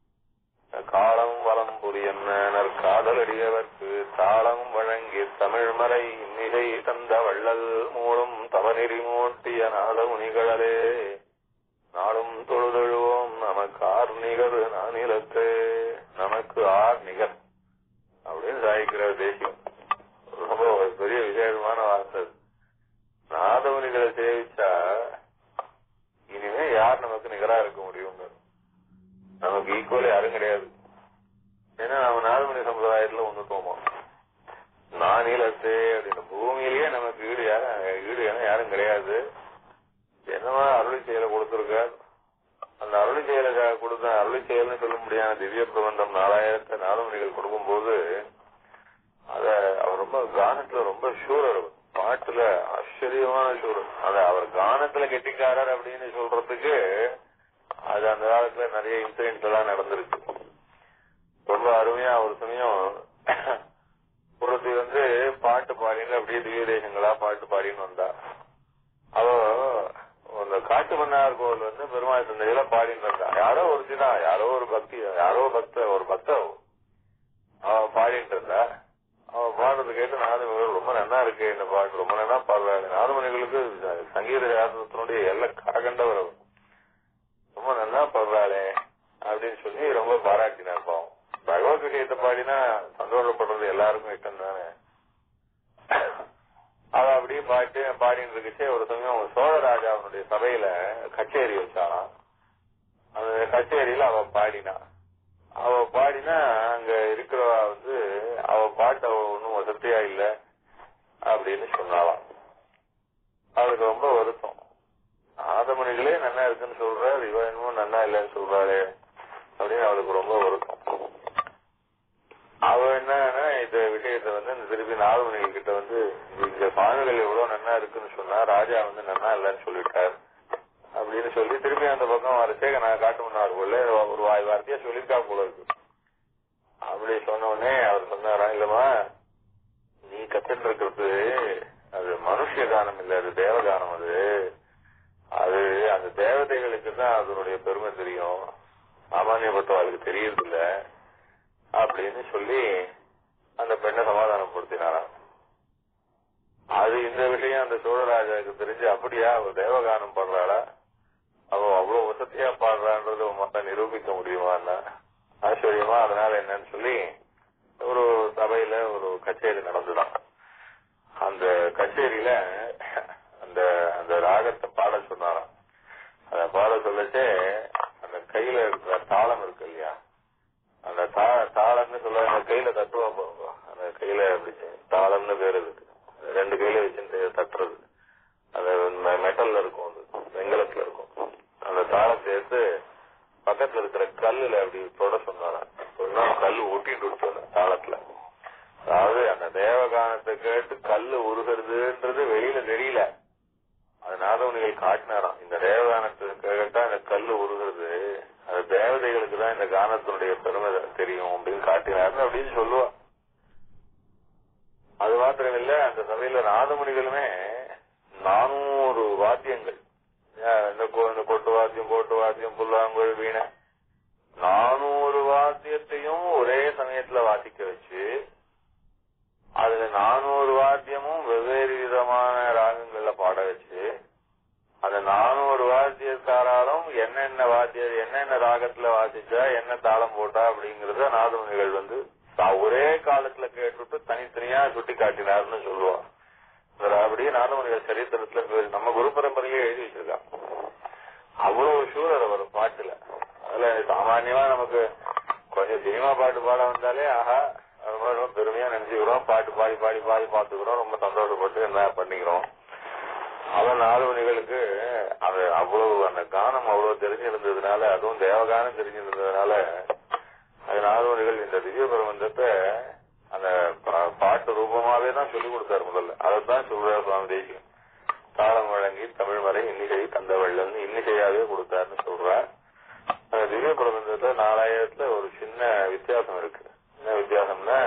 காலம் வளம் புரியன்னர் காதலடியவர்க்கு தாளம் வழங்கி தமிழ் மறை மிகை தந்த வள்ளல் மூலம் தவநெறி மூட்டிய நாதமுனிகளே நாடும் தொழுதழுவோம் நமக்கு ஆர் நிகர் நானிலத்தே நமக்கு ஆர் நிகர் அப்படின்னு சாதிக்கிறார் தேசியம் ரொம்ப ஒரு பெரிய விசேஷமான வார்த்தை அது. நாதமுனிகளை சேவிச்சா இனிமே யார் நமக்கு நிகரா இருக்க முடியும் நமக்கு ஈக்குவல் யாரும் கிடையாது ஏன்னா நம்ம நாதமணி சம்பிரதாயத்துல ஒண்ணு தோமோம் நானிலத்தே அப்படின்னு பூமியிலேயே நமக்கு ஈடு யாரும் ஈடு என யாரும் கிடையாது என்னமா அருளி செயலை கொடுத்திருக்கார் அந்த அருளி செயலை கொடுத்த அருளி செயல்னு சொல்ல முடியாத திவ்ய பிரபந்தம் நாலாயிரத்தை நாதமணிகள் கொடுக்கும்போது அத அவர் ரொம்ப கானத்துல ரொம்ப ஷூரர் அவர். பாட்டுல ஆச்சரியமான ஷூரர் அத அவர் கானத்துல கெட்டிக்காரர் அப்படின்னு சொல்றதுக்கு அது அந்த காலத்துல நிறைய இன்சிடென்ட்ஸ் எல்லாம் நடந்திருக்கு ரொம்ப அருமையா ஒரு சமயம் ஒருத்தி வந்து பாட்டு பாடின்னு அப்படியே திவ்ய தேசங்களா பாட்டு பாடின்னு வந்தா அவ அந்த காட்டு மன்னார் கோவில் வந்து பெருமாள் சந்தையில பாடின்னு இருந்தா யாரோ ஒருத்தி தான் யாரோ ஒரு பக்தி யாரோ பக்த ஒரு பக்த அவ. அவ பாடிட்டு இருந்தா அவ பாடுறது கேட்டு நாதமணிகள் ரொம்ப நல்லா இருக்கு இந்த பாட்டு ரொம்ப நல்லா பாடுறாரு நாதமணிகளுக்கு சங்கீத சாஸ்திரத்தினுடைய எல்லை கரகண்டவர் அவர் ரொம்ப நல்லா பாடுறாளே அப்படின்னு சொல்லி ரொம்ப பாராட்டினார் பாவம் பகவத் விஷயத்தை பாடினா சந்தோஷப்படுறது எல்லாருக்கும் இஷ்டம் தானே அவ அப்படியே பாட்டு பாடின்னு இருக்குச்சே ஒரு சமயம் சோழராஜாவுடைய சபையில கச்சேரி வச்சாலாம் அந்த கச்சேரியில அவ பாடினா அவ பாடினா அங்க இருக்கிறவ வந்து அவ பாட்டு அவ ஒன்னும் வசதியா இல்ல அப்படின்னு சொன்னாலாம் அவளுக்கு ரொம்ப வருத்தம் ஆதமணிகளே நல்லா இருக்குன்னு சொல்றாரு இவ என்னமோ நல்லா இல்லைன்னு சொல்றாளே அப்படின்னு அவளுக்கு ரொம்ப வருத்தம் அவ என்னன்னா இந்த விஷயத்த வந்து இந்த திருப்பி நாதமணிகள் கிட்ட வந்து இந்த சுவாமிகள் எவ்வளவு நல்லா இருக்குன்னு சொன்னா ராஜா வந்து நல்லா இல்லைன்னு சொல்லிட்டார் அப்படின்னு சொல்லி திருப்பி அந்த பக்கம் வரச்சே நான் காட்டு முன்னார் போல ஒரு வாய் வார்த்தையா சொல்லியிருக்கா போல இருக்கு அப்படி சொன்ன உடனே அவர் சொன்னாரா இல்லம்மா நீ கத்துட்டு இருக்கிறது அது மனுஷ கானம் இல்ல அது தேவகானம் அது அது அந்த தேவதைகளுக்கு தான் அதனுடைய பெருமை தெரியும் சாமானியப்பட்டவாளுக்கு தெரியறது இல்ல அப்படின்னு சொல்லி அந்த பெண்ணை சமாதானப்படுத்தினாராம் அது இந்த விஷயம் அந்த சோழராஜாவுக்கு தெரிஞ்சு அப்படியா அவ தேவகானம் பாடுறாளா அவ அவ்வளவு வசதியா பாடுறான்றது மொத்தம் நிரூபிக்க முடியுமான்னா ஆச்சரியமா அதனால என்னன்னு சொல்லி ஒரு சபையில ஒரு கச்சேரி நடந்துதான் அந்த கச்சேரியில அந்த அந்த ராகத்தை பாட சொன்னாராம் பாட சொல்லச்சே அந்த கையில இருக்கிற தாளம் இருக்கு இல்லையா அந்த தா- தாளம்னு சொல்ல அந்த கையில தட்டுவா பாருங்க அந்த கையில அப்படி தாளம்னு பேர் இருக்கு ரெண்டு கையில வச்சுட்டு தட்டுறது அது மெ- மெட்டல்ல இருக்கும் அது வெங்கலத்துல இருக்கும் அந்த தாளத்தை எடுத்து பக்கத்துல இருக்கிற கல்லுல அப்படி தொட சொன்னாராம் சொன்னா கல் ஒட்டிட்டு விட்டு அந்த தாளத்துல அதாவது அந்த தேவகானத்தை கேட்டு கல்லு உருகிறதுன்றது வெளியில தெரியல அது நாதவனிகள் காட்டினாராம் இந்த தேவகானத்தை கேட்டா இந்த கல்லு உருகிறது அது தேவதைகளுக்கு தான் இந்த கானத்தினுடைய பெருமை தெரியும் அப்படின்னு காட்டினாரு அப்படின்னு சொல்லுவா அது மாத்திரம் இல்ல அந்த சபையில நாதமுனிகளுமே நானூறு வாத்தியங்கள் ஏன் இந்த கொ- இந்த கொட்டு வாத்தியம் போட்டு வாத்தியம் புல்லாங்குழல் வீணை நானூறு வாத்தியத்தையும் ஒரே சமயத்துல வாசிக்க வச்சு அதுல நானூறு வாத்தியமும் வெவ்வேறு விதமான ராகங்கள்ல பாட வச்சு அந்த நானூறு வாத்தியக்காராலும் என்னென்ன வாத்தியம் என்னென்ன ராகத்துல வாசிச்சா என்ன தாளம் போட்டா அப்படிங்கறத நாதமுனிகள் வந்து தா- ஒரே காலத்துல கேட்டுட்டு தனித்தனியா சுட்டி காட்டினார்னு சொல்லுவான் இவர் அப்படியே நாதமுனிகள் சரித்திரத்துல இவர் நம்ம குரு பரம்பரையிலே எழுதி வச்சிருக்கான் அவ்வளவு சூழல் அவர் பாட்டுல அதுல சாமானியமா நமக்கு கொஞ்சம் சினிமா பாட்டு பாட வந்தாலே ஆஹா ரொம்ப ரொம்ப பெருமையா நினைச்சுக்கிறோம் பாட்டு பாடி பாடி பாடி பாத்துக்கிறோம் ரொம்ப சந்தோஷப்பட்டு என்ன பண்ணிக்கிறோம் அவன் நாலுமணிகளுக்கு அது அவ்வளவு அந்த கானம் அவ்வளவு தெரிஞ்சிருந்ததுனால அதுவும் தேவகானம் தெரிஞ்சிருந்ததுனால அது நாலுமணிகள் இந்த திவ்ய பிரபந்தத்தை அந்த பா- பாட்டு ரூபமாவே தான் சொல்லிக் கொடுத்தாரு முதல்ல அதைத்தான் சொல்றாரு சுவாமி தேசியம் தாளம் வழங்கி தமிழ் வரை இன்னிசை தந்த வள்ளல்னு இன்னிசையாவே கொடுத்தாருன்னு சொல்றார் அந்த திவ்ய பிரபந்தத்துல நாலாயிரத்துல ஒரு சின்ன வித்தியாசம் இருக்கு என்ன வித்தியாசம்னா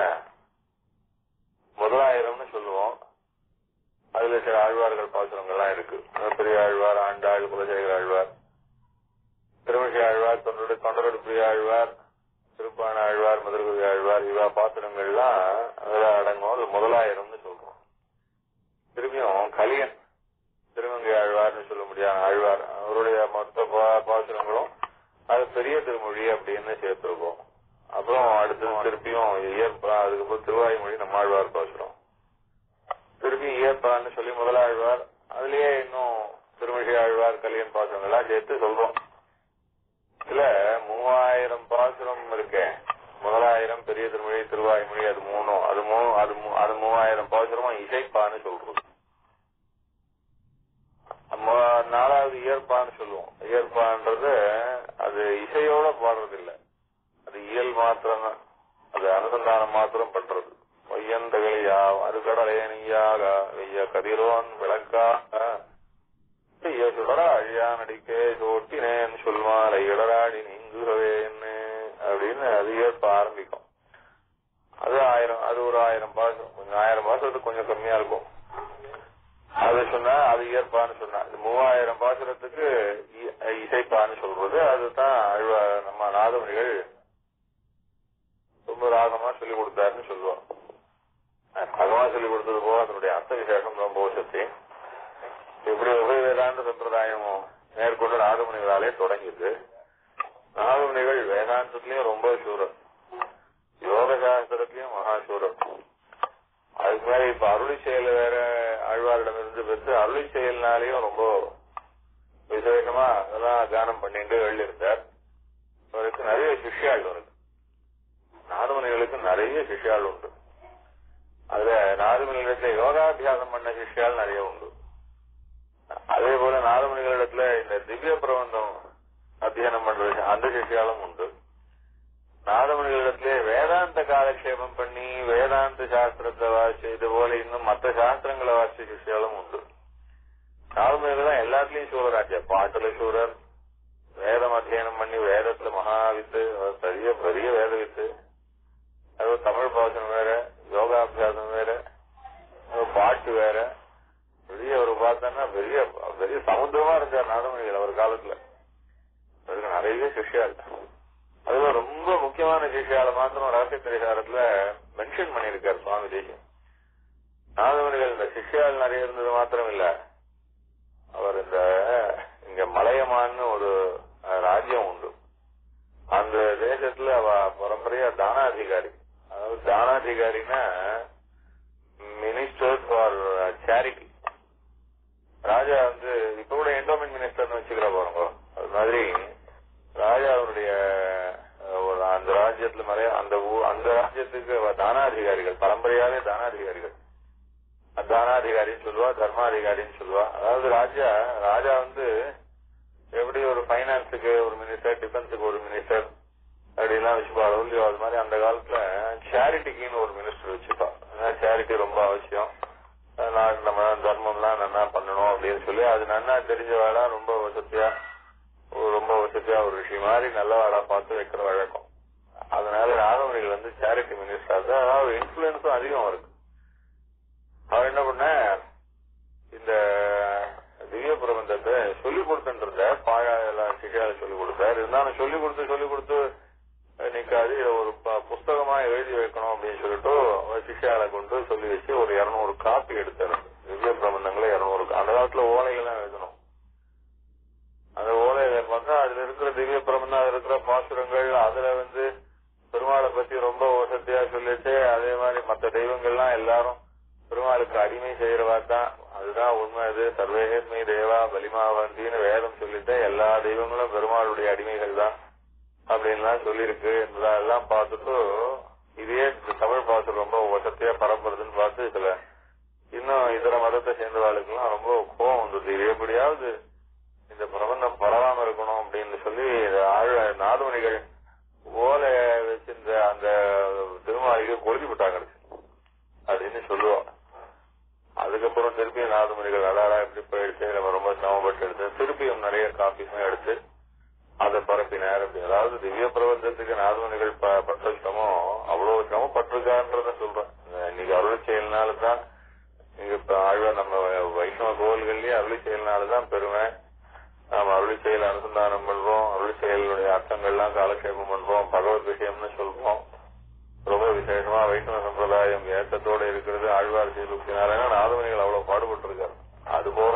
முதலாயிரம்னு சொல்லுவோம் அதுல சில ஆழ்வார்கள் பாசுரங்கள்லாம் இருக்கு பெரிய ஆழ்வார் ஆண்டாள் குலசேகர ஆழ்வார் திருமிஷை ஆழ்வார் தொண்டரோடு தொண்டரோடு பிரிய ஆழ்வார் திருப்பான ஆழ்வார் மதுரகுதி ஆழ்வார் இவா பாசுரங்கள்லாம் அதுல அடங்கும் அது முதலாயிரம்னு சொல்றோம் திரும்பியும் கலியன் திருமங்கை ஆழ்வார்னு சொல்ல முடியாத ஆழ்வார் அவருடைய மொத்த பா- பாசுரங்களும் அது பெரிய திருமொழி அப்படின்னு சேர்த்திருக்கோம் அப்புறம் அடுத்து திருப்பியும் இயற்பா அதுக்கப்புறம் திருவாய்மொழி நம்மாழ்வார் பாசுரம் திருப்பி இயற்பான்னு சொல்லி முதலாழ்வார் அதுலயே இன்னும் திருமிழி ஆழ்வார் கலியன் பாசுரங்கள்லாம் சேர்த்து சொல்றோம் இதுல மூவாயிரம் பாசுரம் இருக்கே முதலாயிரம் பெரிய திருமொழி திருவாய்மொழி அது மூணும் அது மூணு அது மூ- அது மூவாயிரம் பாசுரமும் இசைப்பான்னு சொல்றது நம்ம நாலாவது இயற்பான்னு சொல்லுவோம் இயற்பான்றது அது இசையோட பாடுறது இல்ல அது இயல் மாத்திரம் தான் அது அனுசந்தானம் மாத்திரம் பண்றது பொய்யந்தகையா அருகடலேனியாக வெய்ய கதிரோன் விளக்காக செய்ய சுடரா அழியா நடிக்கே சோட்டினேன் சொல்மாலை இடராடி நீங்குகவேன்னு அப்படின்னு அது ஏற்ப ஆரம்பிக்கும் அது ஆயிரம் அது ஒரு ஆயிரம் பாசம் கொஞ்சம் ஆயிரம் பாசத்துக்கு கொஞ்சம் கம்மியா இருக்கும் அது சொன்னா அது இயற்பான்னு சொன்னா இது மூவாயிரம் பாசுரத்துக்கு இ- இசைப்பான்னு சொல்றது அதுதான் அழ்வா நம்ம நாதமணிகள் ரொம்ப ராகமா சொல்லி கொடுத்தாருன்னு சொல்லுவோம் ராகமா சொல்லி கொடுத்தது போக அதனுடைய அர்த்த விசேஷம் ரொம்ப சக்தி இப்படி உபய வேதாந்த சம்பிரதாயமும் மேற்கொண்டு நாதமுனிகளாலே தொடங்கியது நாதமுனிகள் வேதாந்தத்திலயும் ரொம்ப சூரர் யோக சாஸ்திரத்திலயும் மகாசூரர் அதுக்கு மேல இப்ப அருளி செயல் வேற ஆழ்வாரிடம் இருந்து பெற்று அருளி செயல்னாலையும் ரொம்ப விசேஷமா அதெல்லாம் கானம் பண்ணிட்டு எழுதியிருந்தார் அவருக்கு நிறைய சிஷ்யாள் இருக்கு நாதமணிகளுக்கு நிறைய சிஷ்யாள் உண்டு அதுல நாதமணிகளிடத்துல யோகாபியாசம் பண்ண சிஷ்யாள் நிறைய உண்டு அதே போல நாதமணிகளிடத்துல இந்த திவ்ய பிரபந்தம் அத்தியனம் பண்றது அந்த சிஷ்யாலும் உண்டு நாதமணிகளிடத்திலே வேதாந்த காலக்ஷேபம் பண்ணி வேதாந்த சாஸ்திரத்தை வாசி இது போல இன்னும் மற்ற சாஸ்திரங்களை வாசிச்ச சிஷ்யாலும் உண்டு நாதமணிகள் தான் எல்லாத்துலயும் சூரராஜா பாட்டுல சூரர் வேதம் அத்தியனம் பண்ணி வேதத்துல மகாவித்து அவர் பெரிய பெரிய வேத வித்து அது தமிழ் பாசனம் வேற யோகாபியாசம் வேற அது பாட்டு வேற பெரிய ஒரு பார்த்தோன்னா பெரிய பெரிய சமுத்திரமா இருந்தார் நாதமணிகள் அவர் காலத்துல அதுக்கு நிறைய சிஷ்யாள் அதுல ரொம்ப முக்கியமான சிஷ்யால மாத்திரம் ரகசிய பரிகாரத்துல மென்ஷன் பண்ணியிருக்கார் சுவாமி தேசியம் நாதமணிகள் இந்த சிஷ்யால் நிறைய இருந்தது மாத்திரம் இல்ல அவர் இந்த இங்க மலையமான்னு ஒரு அஹ், ராஜ்யம் உண்டு அந்த தேசத்துல அவ பரம்பரையா தானாதிகாரி அதாவது தானாதிகாரின்னா மினிஸ்டர் ஃபார் சேரிட்டி ராஜா வந்து இப்ப கூட என்டோமெண்ட் மினிஸ்டர்னு வச்சுக்கிற பாருங்க ராஜ்யத்துக்கு அவ தானாதிகாரிகள் பரம்பரையாவே தானாதிகாரிகள் தானாதிகாரின்னு சொல்லுவா தர்மாதிகாரின்னு சொல்லுவா அதாவது ராஜா ராஜா வந்து எப்படி ஒரு பைனான்ஸுக்கு ஒரு மினிஸ்டர் டிஃபென்ஸுக்கு ஒரு மினிஸ்டர் அப்படிலாம் வச்சுப்பா இல்லையோ அது மாதிரி அந்த காலத்துல சேரிட்டிக்குன்னு ஒரு மினிஸ்டர் வச்சுப்பா சேரிட்டி ரொம்ப அவசியம் நாடு நம்ம தர்மம்லாம் நன்னா பண்ணணும் அப்படின்னு சொல்லி அது நன்னா தெரிஞ்ச வேலை ரொம்ப வசதியா ஒரு- ரொம்ப வசதியா ஒரு விஷயம் மாதிரி நல்ல வேலை பார்த்து வைக்கிற வழக்கம் அதனால ராகவரிகள் வந்து சேரிட்டி மினிஸ்டர் தான் அதாவது இன்ஃபுளுன்ஸும் அதிகம் இருக்கு அவர் என்ன பண்ண இந்த திவ்ய பிரபந்தத்தை சொல்லிக் கொடுத்துருந்த பாழா எல்லாம் சிட்டியால சொல்லிக் கொடுத்தாரு இருந்தாலும் சொல்லிக் கொடுத்து சொல்லிக் கொடுத்து நிக்காது இதை ஒரு ப- புஸ்தகமா எழுதி வைக்கணும் அப்படின்னு சொல்லிட்டு அவர் சிஷ்யால கொண்டு சொல்லி வச்சு ஒரு இருநூறு காப்பி எடுத்தாரு திவ்ய பிரபந்தங்களை இருநூறு அந்த காலத்துல ஓலைகள் தான் எழுதணும் அந்த ஓலையில பார்த்தா அதுல இருக்கிற திவ்ய பிரபந்தம் அதுல இருக்கிற பாசுரங்கள் அதுல வந்து பெருமாளை பத்தி ரொம்ப வசதியா சொல்லிட்டு அதே மாதிரி மத்த தெய்வங்கள்லாம் எல்லாரும் பெருமாளுக்கு அடிமை செய்யறவா தான் அதுதான் உண்மை அது சர்வேஸ்மி தேவா பலிமாவந்தின்னு வேதம் சொல்லிட்டு எல்லா தெய்வங்களும் பெருமாளுடைய அடிமைகள் தான் அப்படின்லாம் சொல்லியிருக்கு என்பதெல்லாம் பார்த்துட்டு இதே இந்த தமிழ் பாசம் ரொம்ப வசதியா பரப்புறதுன்னு பார்த்து இதுல இன்னும் இதர மதத்தை சேர்ந்தவாளுக்கெல்லாம் ரொம்ப கோவம் வந்தது இது எப்படியாவது இந்த பிரபந்தம் பரவாம இருக்கணும் அப்படின்னு சொல்லி ஆழ நாதுமணிகள் ஓலை வச்சிருந்த அந்த திருமாளிகை கொளுத்தி விட்டாங்க அப்படின்னு சொல்லுவோம் அதுக்கப்புறம் திருப்பி நாதுமணிகள் அடாடா இப்படி போயிடுச்சு நம்ம ரொம்ப சிரமப்பட்டு எடுத்து திருப்பியும் நிறைய காப்பீஸும் எடுத்து அதை பரப்பினார் அப்படி அதாவது திவ்ய பிரபந்தத்துக்கு நாதுமணிகள் ப- பட்ட சிரமம் அவ்வளவு சிரமப்பட்டிருக்கான்றத சொல்றேன் இன்னைக்கு அருள் செயல்னால்தான் இங்க இப்ப ஆழ்வார் நம்ம வைஷ்ணவ கோவில்கள்லயே அருள் செயல்னால்தான் பெருமை நாம அருள் செயல் அனுசந்தானம் பண்றோம் அருள் செயலுடைய அர்த்தங்கள்லாம் காலக்ஷேபம் பண்றோம் பகவத் விஷயம்னு சொல்றோம் ரொம்ப விசேஷமா வைஷ்ணவ சம்பிரதாயம் ஏற்றத்தோட இருக்கிறது ஆழ்வார் செய்தினால நாதமணிகள் அவ்வளவு பாடுபட்டு இருக்காரு அது போல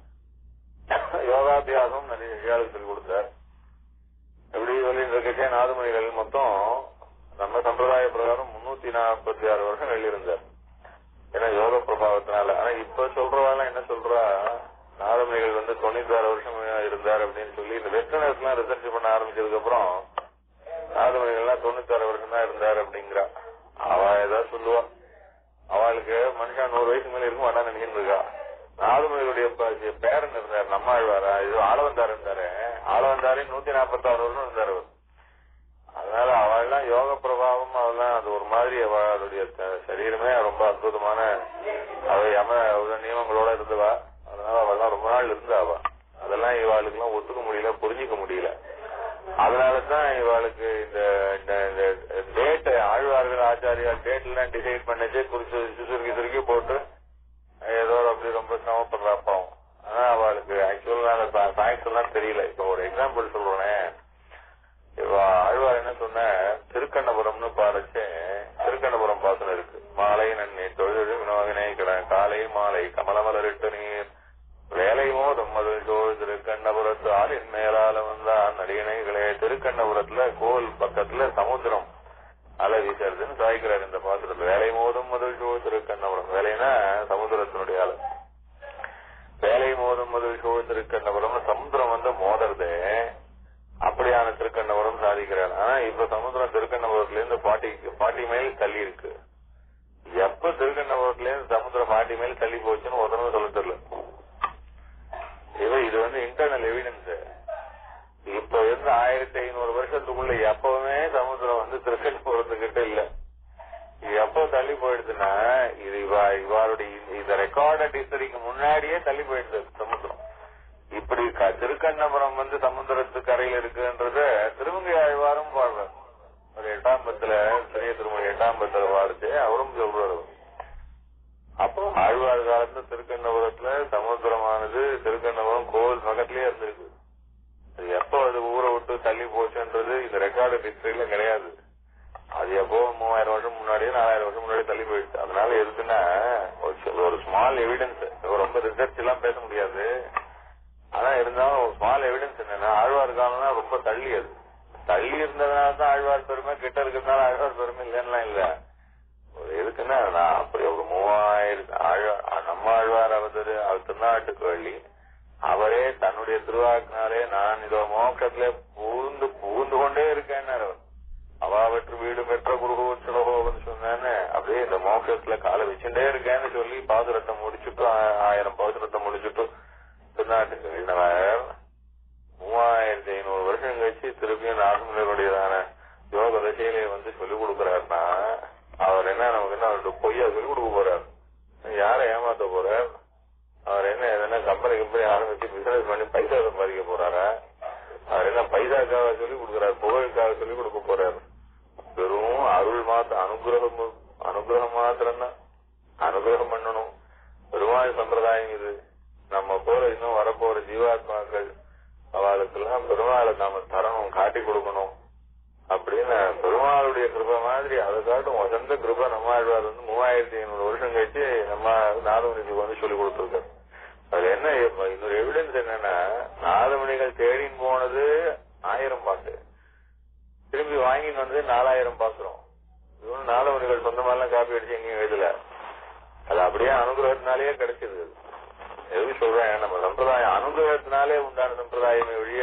யோகாபியாசம் நிறைய விஷயாளுக்கு சொல்லிக் கொடுத்தார் எப்படி சொல்லிட்டு இருக்கே நாதமணிகள் மொத்தம் நம்ம சம்பிரதாய பிரகாரம் முன்னூத்தி நாற்பத்தி ஆறு வருஷம் வெளியிருந்தார் ஏன்னா யோக பிரபாவத்தினால ஆனா இப்ப சொல்றவாள் என்ன சொல்றா நாதமணிகள் வந்து தொண்ணூத்தி ஆறு வருஷம் இருந்தார் அப்படின்னு சொல்லி இந்த வெஸ்டர்னர்ஸ் எல்லாம் ரிசர்ச் பண்ண ஆரம்பிச்சதுக்கு அப்புறம் நாதமணிகள்லாம் தொண்ணூத்தி ஆறு வருஷம் தான் இருந்தார் அப்படிங்கிறா அவ ஏதாவது சொல்லுவா அவளுக்கு மனுஷன் நூறு வயசு மேல இருக்கும் வேண்டாம் நினைக்கிட்டு இருக்கா நாதமணிகளுடைய ப- பேரன் இருந்தார் நம்ம ஆழ்வாரா இது ஆளவந்தார் இருந்தாரு ஆளவந்தாரே நூத்தி நாற்பத்தாறு வருஷம் இருந்தார் அவர் அதனால அவள்லாம் யோக பிரபாவம் அவெல்லாம் அது ஒரு மாதிரி அவளுடைய த- சரீரமே ரொம்ப அற்புதமான அவ யம அவ நியமங்களோட இருந்தவா அதனால அவள்லாம் ரொம்ப நாள் இருந்தா அவ அதெல்லாம் இவாளுக்கு எல்லாம் ஒத்துக்க முடியல புரிஞ்சுக்க முடியல அதனாலதான் இவாளுக்கு இந்த டேட் ஆழ்வார்கள் ஆச்சாரியா டேட் எல்லாம் டிசைட் பண்ணச்சு குறிச்சு சுருக்கி சுருக்கி போட்டு ஏதோ அப்படி ரொம்ப சிரமப்படுறா பாவம் ஆனா அவளுக்கு ஆக்சுவலா அந்த ஃபேக்ட்ஸ் எல்லாம் தெரியல இப்ப ஒரு எக்ஸாம்பிள் சொல்றேன் இவ ஆழ்வார் என்ன சொன்ன திருக்கண்ணபுரம்னு பாடச்சு திருக்கண்ணபுரம் பாசனம் இருக்கு மாலை நன்னி தொழில் வினோகினை காலை மாலை கமலமலரிட்டு நீர் வேலை மோதும் மது சோழ் திருக்கண்ணபுரத்து ஆளின் மேலால வந்தான் நடிகனைகளே திருக்கண்ணபுரத்துல கோல் பக்கத்துல சமுத்திரம் அலை வீசுறதுன்னு சாய்க்கிறார் இந்த பாத்திரத்துல வேலை மோதும் மதுள் சோழ் திருக்கண்ணபுரம் வேலைனா சமுத்திரத்தினுடைய அலை வேலை மோதும் மதுள் சோழ் திருக்கண்ணபுரம் சமுத்திரம் வந்து மோதுறது அப்படியான திருக்கண்ணபுரம் சாதிக்கிறார் ஆனா இப்ப சமுத்திரம் திருக்கண்ணபுரத்துல இருந்து பாட்டி பாட்டி மைல் தள்ளி இருக்கு எப்ப திருக்கண்ணபுரத்துல இருந்து சமுத்திரம் பாட்டி மைல் தள்ளி போச்சுன்னு ஒருத்தரும் சொல்ல தெரியல இவ இது வந்து இன்டர்னல் எவிடன்ஸ் இப்ப இருந்து ஆயிரத்தி ஐநூறு வருஷத்துக்குள்ள எப்பவுமே சமுத்திரம் வந்து திருக்கண்ணபுரத்துக்கிட்ட இல்ல இது எப்போ தள்ளி போயிடுதுன்னா இது இவா இவாளுடைய இந்த- இந்த ரெக்கார்டட் ஹிஸ்டரிக்கு முன்னாடியே தள்ளி போயிடுது சமுத்திரம் இப்படி க- திருக்கண்ணபுரம் வந்து சமுத்திரத்து கரையில் இருக்குன்றத திருமங்கை ஆழ்வாரும் பாடுறார் ஒரு எட்டாம் பத்துல பெரிய திருமணி எட்டாம் பத்துல பாடுச்சு அவரும் சொல்றாரு அப்போ ஆழ்வார் காலத்துல திருக்கண்ணபுரத்துல சமுத்திரமானது திருக்கண்ணபுரம் கோவில் பக்கத்திலேயே இருந்திருக்கு அது எப்போ அது ஊரை விட்டு தள்ளி போச்சுன்றது இந்த ரெக்கார்டு ஹிஸ்டரியில கிடையாது அது எப்போ மூவாயிரம் வருஷம் முன்னாடியே நாலாயிரம் வருஷம் முன்னாடி தள்ளி போயிடுச்சு அதனால எதுக்குன்னா ஒரு சி- ஒரு ஸ்மால் எவிடன்ஸ் ரொம்ப ரிசர்ச் எல்லாம் பேச முடியாது ஆனா இருந்தாலும் ஒரு ஸ்மால் எவிடன்ஸ் என்னன்னா ஆழ்வார் காலம்னா ரொம்ப தள்ளி அது தள்ளி இருந்ததுனால தான் ஆழ்வார் பெருமை கிட்ட இருக்கிறதுனால ஆழ்வார் பெருமை இல்லைன்னா இல்ல ஒரு எதுக்குன்னா நான் அப்படி ஒரு மூவாயிரம் ஆழ்வார் நம்ம ஆழ்வார் அவதரு அவர் திருநாட்டுக்கு வழி அவரே தன்னுடைய திருவாக்கினாலே நான் இதோ மோட்சத்துல பூந்து பூந்து கொண்டே இருக்கேன்னார் அவர் அவாவற்று வீடு பெற்ற குருகோச்சலகோன்னு சொன்னேன்னு அப்படியே இந்த மோட்சத்துல காலை வச்சுட்டே இருக்கேன்னு சொல்லி பாசுரத்தை முடிச்சுட்டு ஆ- ஆயிரம் பாசுரத்தை முடிச்சுட்டு திருநாட்டுக்கு எழுதினவர் மூவாயிரத்தி ஐநூறு வருஷம் கழிச்சு திருப்பியும் நாகமுனிவருடையதான யோக தசையிலே வந்து சொல்லிக் கொடுக்கிறாருன்னா அவர் என்ன நமக்கு என்ன அவர்கிட்ட பொய்யா சொல்லிக் கொடுக்க போறார் யாரை ஏமாத்த போறார் அவர் என்ன எதனா கம்பெனி கம்பெனி ஆரம்பிச்சு பிசினஸ் பண்ணி பைசா சம்பாதிக்க போறாரா அவர் என்ன பைசாக்காக சொல்லிக் கொடுக்கிறார் புகழுக்காக சொல்லிக் கொடுக்க போறார் வெறும் அருள் மாத்திரம் அனுகிரகம் அனுகிரகம் மாத்திரம் தான் அனுகிரகம் பண்ணணும் பெருமாள் சம்பிரதாயம் இது நம்ம போற இன்னும் வரப்போற ஜீவாத்மாக்கள் அவளுக்கெல்லாம் பெருமாளை நாம தரணும் காட்டி கொடுக்கணும் அப்படின்னு பெருமாளுடைய கிருபை மாதிரி அதை காட்டும் வசந்த கிருபை நம்ம ஆழ்வார் வந்து மூவாயிரத்தி ஐநூறு வருஷம் கழிச்சு நம்ம நாதமணிக்கு வந்து சொல்லி கொடுத்துருக்காரு அதுல என்ன இப்ப இன்னொரு எவிடன்ஸ் என்னன்னா நாதமணிகள் தேடின்னு போனது ஆயிரம் பாட்டு திரும்பி வாங்கின்னு வந்து நாலாயிரம் பாக்குறோம் இது ஒண்ணும் நாதமணிகள் சொந்தமாலாம் காப்பி அடிச்சு எங்கேயும் எழுதல அது அப்படியே அனுகிரகத்தினாலேயே கிடைச்சது அது. எதுக்கு சொல்றேன் நம்ம சம்பிரதாயம் அனுகிரகத்தினாலே உண்டான சம்பிரதாயமே ஒழிய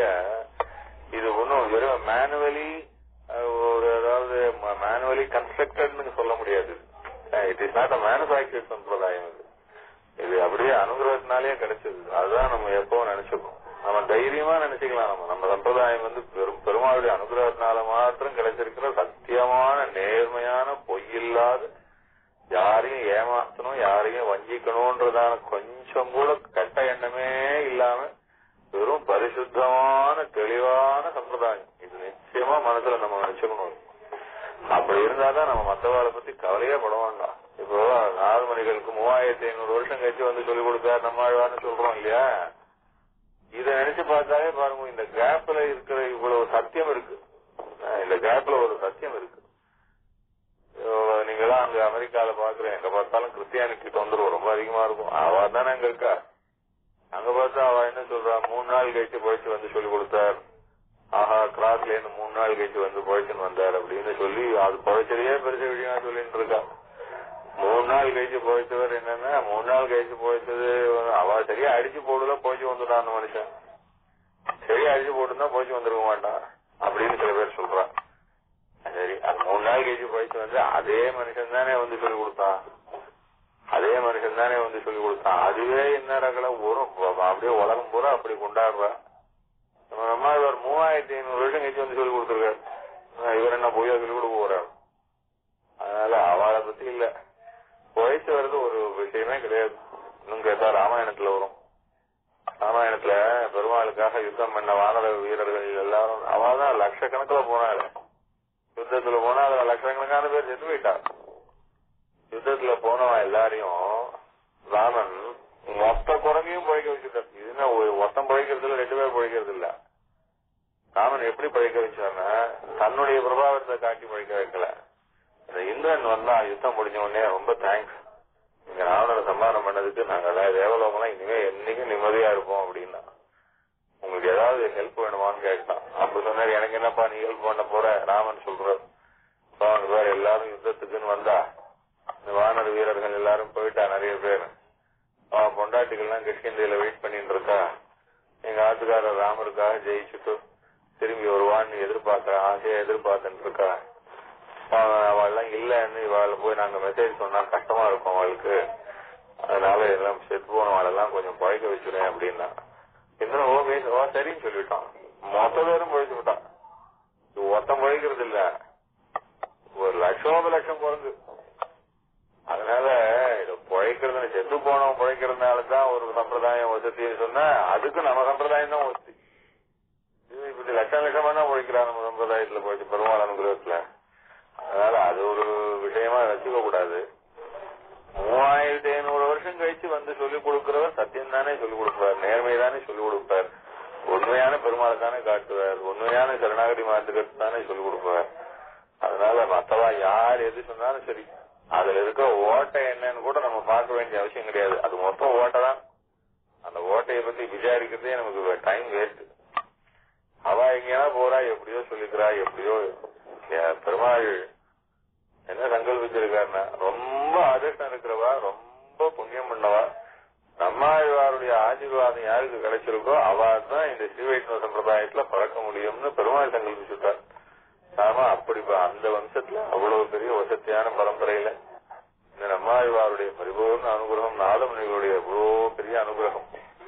இது ஒன்றும் வெறும் மேனுவலி ஒரு அதாவது மேனுவலி கன்ஸ்ட்ரக்டட்னு சொல்ல முடியாது it is not a manufactured சம்பிரதாயம் இது இது அப்படியே அனுகிரகத்தினாலேயே கிடைச்சது அதுதான் நம்ம எப்பவும் நினைச்சுக்கணும் நம்ம தைரியமா நினைச்சுக்கலாம் நம்ம நம்ம சம்பிரதாயம் வந்து பெரும் பெருமாளுடைய அனுகிரகத்தினால மாத்திரம் கிடைச்சிருக்கிற சத்தியமான நேர்மையான பொய்யில்லாத யாரையும் ஏமாத்தணும் யாரையும் வஞ்சிக்கணும்ன்றதான கொஞ்சம் கூட கெட்ட எண்ணமே இல்லாம வெறும் பரிசுத்தமான தெளிவான சம்பிரதாயம் இது நிச்சயமா மனசுல நம்ம நினைச்சுக்கணும் அப்படி இருந்தாதான் நம்ம மத்தவாளை பத்தி கவலையே பட வேண்டாம் இப்போ நாலு மணிகளுக்கு மூவாயிரத்தி ஐநூறு வருஷம் கழிச்சு வந்து சொல்லிக் கொடுத்தார் நம்ம ஆழ்வார்னு சொல்றோம் இல்லையா இதை நினைச்சு பார்த்தாலே பாருங்க இந்த கேப்ல இருக்கிற இவ்வளவு சத்தியம் இருக்கு அஹ் இந்த கேப்ல ஒரு சத்தியம் இருக்கு நீங்க எல்லாம் அங்க அமெரிக்கால பாக்குறேன் எங்க பார்த்தாலும் கிறிஸ்டியானிட்டி தொந்தரவு ரொம்ப அதிகமா இருக்கும் அவ தானே அங்க இருக்கா அங்க பார்த்தா அவ என்ன சொல்றா மூணு நாள் கழிச்சு போயிட்டு வந்து சொல்லி கொடுத்தார் ஆஹா கிராஸ்ல இருந்து மூணு நாள் கழிச்சு வந்து போயிட்டுன்னு வந்தார் அப்படின்னு சொல்லி அது குறைச்சலையே பெருச விஷயமா சொல்லிட்டு இருக்கா மூணு நாள் கழிச்சு போயிட்டவர் என்னன்னா மூணு நாள் கழிச்சு போயிட்டது அவ சரியா அடிச்சு போடல போயிட்டு வந்துட்டான் அந்த மனுஷன் சரியா அடிச்சு போட்டுருந்தா போயிட்டு வந்திருக்க மாட்டான் அப்படின்னு சில பேர் சொல்றான் சரி அது மூணு நாள் கழிச்சு போயிட்டு வந்து அதே மனுஷன் தானே வந்து சொல்லி கொடுத்தான் அதே மனுஷன் தானே வந்து சொல்லி கொடுத்தான் அதுவே என்ன ரகல ஒரு அப்படியே உலகம் பூரா அப்படி கொண்டாடுறா நம்ம நம்ம இவர் மூவாயிரத்தி ஐநூறு வருஷம் கழிச்சு வந்து சொல்லி கொடுத்துருக்காரு ஆஹ் இவர் என்ன பொய்யா சொல்லி கொடுக்க போறாரு அதனால அவளை பத்தி இல்ல வயசு வர்றது ஒரு விஷயமே கிடையாது இன்னும் கேட்டா ராமாயணத்துல வரும் ராமாயணத்துல பெருமாளுக்காக யுத்தம் பண்ண வானர வீரர்கள் எல்லாரும் அவதான் லட்சக்கணக்குல போனாரு யுத்தத்துல போனா அதுல லட்சக்கணக்கான பேர் செத்து போயிட்டா யுத்தத்துல போனவன் எல்லாரையும் ராமன் மொத்த குரங்கையும் பழைக்க வச்சுட்டார் இது என்ன ஒரு- ஒருத்தன் பழைக்கிறது இல்ல ரெண்டு பேர் பழைக்கிறது இல்ல ராமன் எப்படி பழைக்க வச்சார்னா தன்னுடைய பிரபாவத்தை காட்டி பழைக்க வைக்கல இந்த இந்திரன் வந்தா யுத்தம் முடிஞ்ச உடனே ரொம்ப தேங்க்ஸ் நீங்க ராவணனை சம்மானம் பண்ணதுக்கு நாங்க எல்லாம் தேவலோகம்லாம் இனிமே என்னைக்கும் நிம்மதியா இருப்போம் அப்படின்னா உங்களுக்கு ஏதாவது ஹெல்ப் வேணுமான்னு கேட்டான் அப்ப சொன்னாரு எனக்கு என்னப்பா நீ ஹெல்ப் பண்ண போற ராமன் சொல்றாரு "அப்பா, அங்க பாரு எல்லாரும் யுத்தத்துக்குன்னு வந்தா இந்த வானர வீரர்கள் எல்லாரும் போயிட்டா நிறைய பேர் அவன் பொண்டாட்டிகள்லாம் கிருஷ்ணந்தியில வெயிட் பண்ணிட்டு இருக்கா எங்க ஆத்துக்காரர் ராமருக்காக ஜெயிச்சுட்டு திரும்பி வருவான்னு எதிர்பார்க்க ஆசையா எதிர்பார்த்துட்டு இருக்கா அவள்லாம் இல்லன்னு இவாள போய் நாங்க மெசேஜ் சொன்னா கஷ்டமா இருக்கும் அவளுக்கு அதனால எல்லாம் செத்து போனவாளெல்லாம் கொஞ்சம் பழைக்க வச்சுடுறேன் அப்படின்னா இன்னும் ஓ பேச ஓ சரின்னு சொல்லிட்டான் மொத்த பேரும் பழைச்சு விட்டான் இது ஒருத்தன் பழைக்கிறது இல்ல ஒரு லட்சோப லட்சம் குறைஞ்சு அதனால இது பிழைக்கிறது செத்து போனவன் பிழைக்கிறதுனால தான் ஒரு சம்பிரதாயம் வசதின்னு சொன்னா அதுக்கு நம்ம சம்பிரதாயம் தான் வசதி இது இப்படி லட்சம் லட்சமா தான் பிழைக்கிறான் நம்ம சம்பிரதாயத்துல போயிட்டு பெருமாள் அனுகிரகத்துல அதனால அது ஒரு விஷயமா வச்சுக்க கூடாது மூவாயிரத்தி ஐநூறு வருஷம் கழிச்சு வந்து சொல்லிக் கொடுக்கிறவர் சத்தியம் தானே சொல்லிக் கொடுப்பார் நேர்மை தானே சொல்லிக் கொடுப்பார் உண்மையான பெருமாளை தானே காட்டுவார் உண்மையான சரணாகதி மாத்துக்கிறது தானே சொல்லிக் கொடுப்பார் அதனால மத்தவா யார் எது சொன்னாலும் சரி அதுல இருக்க ஓட்டை என்னன்னு கூட நம்ம பார்க்க வேண்டிய அவசியம் கிடையாது அது மொத்தம் ஓட்டை தான் அந்த ஓட்டையை பத்தி விசாரிக்கிறதே நமக்கு டைம் வேஸ்ட் அவ எங்கேயா போறா எப்படியோ சொல்லிக்கிறா எப்படியோ ஏ- பெருமாள் என்ன சங்கல்பிச்சிருக்காருன்னா ரொம்ப அதிர்ஷ்டம் இருக்கிறவா ரொம்ப புண்ணியம் பண்ணவா நம்மாழ்வாருடைய ஆசீர்வாதம் யாருக்கு கிடைச்சிருக்கோ அவ தான் இந்த ஸ்ரீவைஷ்ணவ சம்பிரதாயத்துல பறக்க முடியும்னு பெருமாள் சங்கல்பிச்சுட்டார் ஆமா அப்படி ப- அந்த வம்சத்துல அவ்வளவு பெரிய வசத்தியான பரம்பரையில இந்த நம்மாழ்வாருடைய பரிபூர்ண அனுகிரகம் நாதமுனிகளுடைய அவ்வளோ பெரிய அனுகிரகம்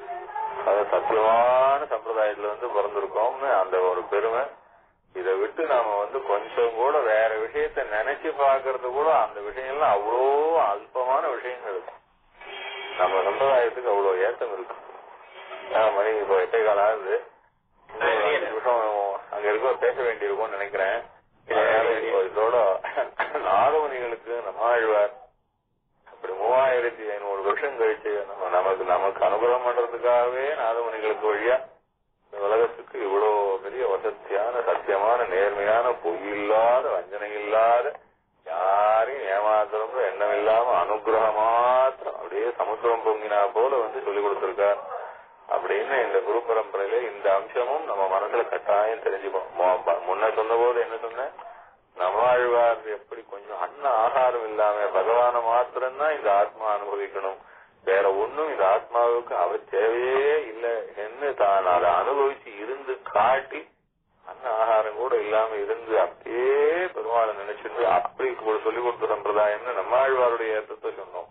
அது சத்தியமான சம்பிரதாயத்துல வந்து பிறந்திருக்கோம்னு அந்த ஒரு பெருமை இதை விட்டு நாம வந்து கொஞ்சம் கூட வேற விஷயத்த நினைச்சு பாக்குறது கூட அந்த விஷயம்லாம் அவ்வளோ அல்பமான விஷயங்கள் இருக்கு நம்ம சம்பிரதாயத்துக்கு அவ்வளவு ஏத்தம் இருக்கு ஆ, மணி இப்போ எட்டே காலம் ஆகுது இன்னும் ஒரு அஞ்சு நிமிஷம் அங்க இருக்க பேச வேண்டியிருக்கும்னு நினைக்கிறேன் அதனால இப்போ இதோட நாகமணிகளுக்கு நம்மாழ்வார் அப்படி மூவாயிரத்தி ஐநூறு வருஷம் கழிச்சு நம்ம நமக்கு நமக்கு அனுகிரகம் பண்றதுக்காகவே நாதமணிகளுக்கு வழியா இந்த உலகத்துக்கு இவ்வளவு பெரிய வசத்தியான சத்தியமான நேர்மையான பொய் இல்லாத வஞ்சனை இல்லாத யாரையும் ஏமாத்துறோம் எண்ணம் இல்லாம அனுகிரகம் மாத்திரம் அப்படியே சமுத்திரம் பொங்கினா போல வந்து சொல்லி கொடுத்திருக்கார் அப்படின்னு இந்த குரு பரம்பரையில இந்த அம்சமும் நம்ம மனசுல கட்டாயம் தெரிஞ்சுப்போம் மொ- முன்ன சொன்ன போது என்ன சொன்னேன் நம்மாழ்வார் எப்படி கொஞ்சம் அன்ன ஆகாரம் இல்லாம பகவான மாத்திரம்தான் இந்த ஆத்மா அனுபவிக்கணும் வேற ஒண்ணும் இந்த ஆத்மாவுக்கு அவர் தேவையே இல்லை என்று தான் அதை அனுபவிச்சு இருந்து காட்டி அன்ன ஆகாரம் கூட இல்லாம இருந்து அப்படியே பெருமாளை நினைச்சிருந்து அப்படி கூட சொல்லிக் கொடுத்த சம்பிரதாயம்னு நம்மாழ்வாருடைய ஏற்றத்தை சொன்னோம்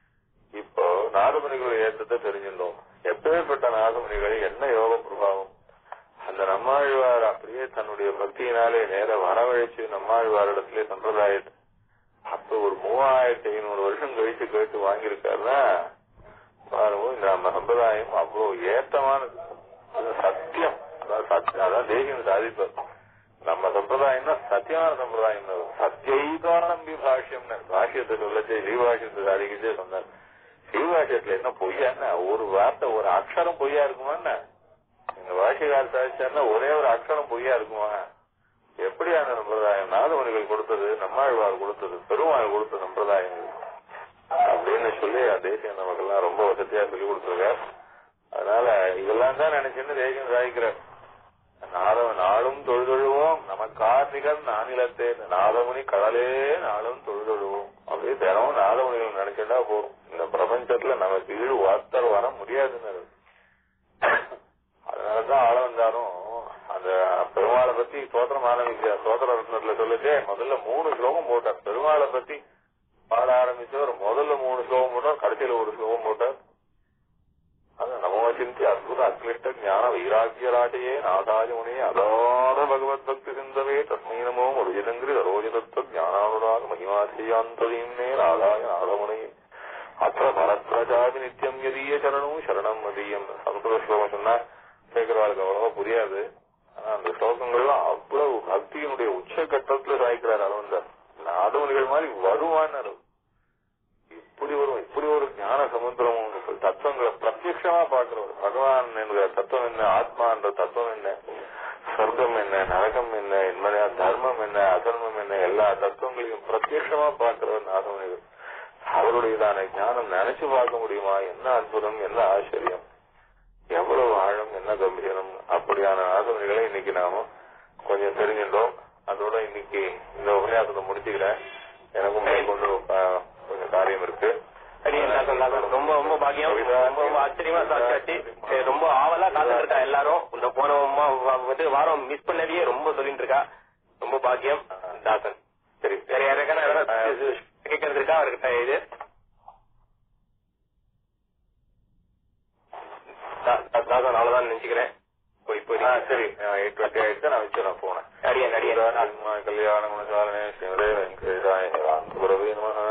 இப்போ நாதமுனிகளுடைய ஏற்றத்தை தெரிஞ்சிருந்தோம் எப்பேற்பட்ட நாதமுனிகள் என்ன யோக பிரபாவம் அந்த நம்மாழ்வார் அப்படியே தன்னுடைய பக்தியினாலே நேர வரவழைச்சு நம்மாழ்வாரிடத்திலே சம்பிரதாயத்தை அப்ப ஒரு மூவாயிரத்தி ஐநூறு வருஷம் கழிச்சு கேட்டு வாங்கியிருக்காருன்னா பாருங்க இந்த நம்ம சம்பிரதாயம் அவ்வளவு ஏத்தமானது அது சத்தியம் அதாவது சத்தியம் அதான் தேசியம் சாதிப்பார் நம்ம சம்பிரதாயம் தான் சத்தியமான சம்பிரதாயம் தான் சத்தியைகானம்பி பாஷ்யம்னு பாஷ்யத்தை சொல்லச்சே ஸ்ரீபாஷ்யத்தை சாதிக்கிட்டே சொன்னார் ஸ்ரீபாஷ்யத்துல என்ன பொய்யா என்ன ஒரு வார்த்தை ஒரு அக்ஷரம் பொய்யா இருக்குமா என்ன எங்க பாஷ்யக்கார சாதிச்சாருன்னா ஒரே ஒரு அக்ஷரம் பொய்யா இருக்குமா எப்படியான சம்பிரதாயம் நாதமணிகள் கொடுத்தது நம்மாழ்வார் கொடுத்தது பெருமாள் கொடுத்த சம்பிரதாயம் இது. அப்படின்னு சொல்லி தேசியம் நமக்கெல்லாம் ரொம்ப வசதியா சொல்லி கொடுத்துருக்கார் அதனால இதெல்லாம் தான் நினைச்சுன்னு தேசியம் சாதிக்கிறார் நாதம் நாளும் தொழுதொழுவோம் நமக்கார்த்திகன் நானிலத்தே நாதமுனி கடலே நாளும் தொழுதொழுவோம் அப்படியே தினமும் நாதமுனிகள் நினைச்சுட்டா போதும் இந்த பிரபஞ்சத்துல நமக்கு ஈடு வார்த்தர் வர முடியாதுன்னு இருக்கு. அதனாலதான் ஆள வந்தாரும் அந்த பெருமாளை பத்தி சோத்திரம் ஆரம்பிக்க சோத்திர ரத்னத்துல சொல்லிட்டு முதல்ல மூணு ஸ்லோகம் போட்டார் பெருமாளை பத்தி பாட ஆரம்பிச்சவர் முதல்ல மூணு ஸ்லோகம் போட்டார் கடைசியில ஒரு ஸ்லோகம் போட்டார் அது நமோசிந்தி அத்புத அக்லிஷ்ட ஞான வைராக்கியராட்டையே நாதாயமுனையே அகாத பகவத் பக்தி சிந்தவே தஸ்மை நமோ ஒருஜிதங்கிரி சரோஜதத்துவ ஞானானுராக மகிமாசியாந்ததீம்னே நாதாய நாதமுனையே அத்த பரத்ரஜாதி நித்தியம் எதிய சரணம் சரணம் மதியம் சமஸ்கிருத ஸ்லோகம் சொன்னா கேட்கிறவாளுக்கு அவ்வளவா புரியாது ஆனா அந்த ஸ்லோகங்கள்லாம் அவ்வளவு பக்தியினுடைய உச்சகட்டத்துல சாய்க்கிறார் அளவந்தார் நாதமுனிகள் மாதிரி வருவான்னு இப்படி ஒரு இப்படி ஒரு ஞான சமுத்திரம் உங்களுக்கு தத்துவங்களை பிரத்யட்சமா பாக்குறவர் பகவான் என்கிற தத்துவம் என்ன ஆத்மா என்ற தத்துவம் என்ன சொர்க்கம் என்ன நரகம் என்ன என்பதா தர்மம் என்ன அதர்மம் என்ன எல்லா தத்துவங்களையும் பிரத்யட்சமா பார்க்கிறவர் நாதமுனிகள் அவருடையதான ஞானம் நினைச்சு பார்க்க முடியுமா என்ன அற்புதம் என்ன ஆச்சரியம் எவ்வளவு ஆழம் என்ன கம்பீரம் அப்படியான நாதமுனிகளை இன்னைக்கு நாம கொஞ்சம் தெரிஞ்சிட்டோம் அதோட இன்னைக்கு இந்த உபன்யாசத்தை முடிச்சுக்கிறேன் எனக்கும் மேற்கொண்டு அஹ், கொஞ்சம் காரியம் இருக்கு அடியேன் டாக்டர் டாக்டர் ரொம்ப ரொம்ப பாக்கியம் ரொம்ப ரொம்ப ஆச்சரியமா சாட்சி ரொம்ப ஆவலா காத்துட்டு இருக்கா எல்லாரும் இந்த போன வா- வா- வந்து வாரம் மிஸ் பண்ணதையே ரொம்ப சொல்லிட்டு இருக்கா ரொம்ப பாக்கியம் தாசன் சரி வேற யாருக்கான ஏதாவது கேட்கறது இருக்கா அவர்கிட்ட இது தா- தா- தாசன் அவ்வளவுதான் நினைச்சுக்கிறேன் போய் போய் ஆ, சரி எயிட் டுவெண்ட்டி ஆயிடுச்சு நான் வச்சிடறேன் போனேன் அடியேன் அடியேன் கல்யாண குணசாலனே ஸ்ரீமதே வெங்கடேசாய குரவே நம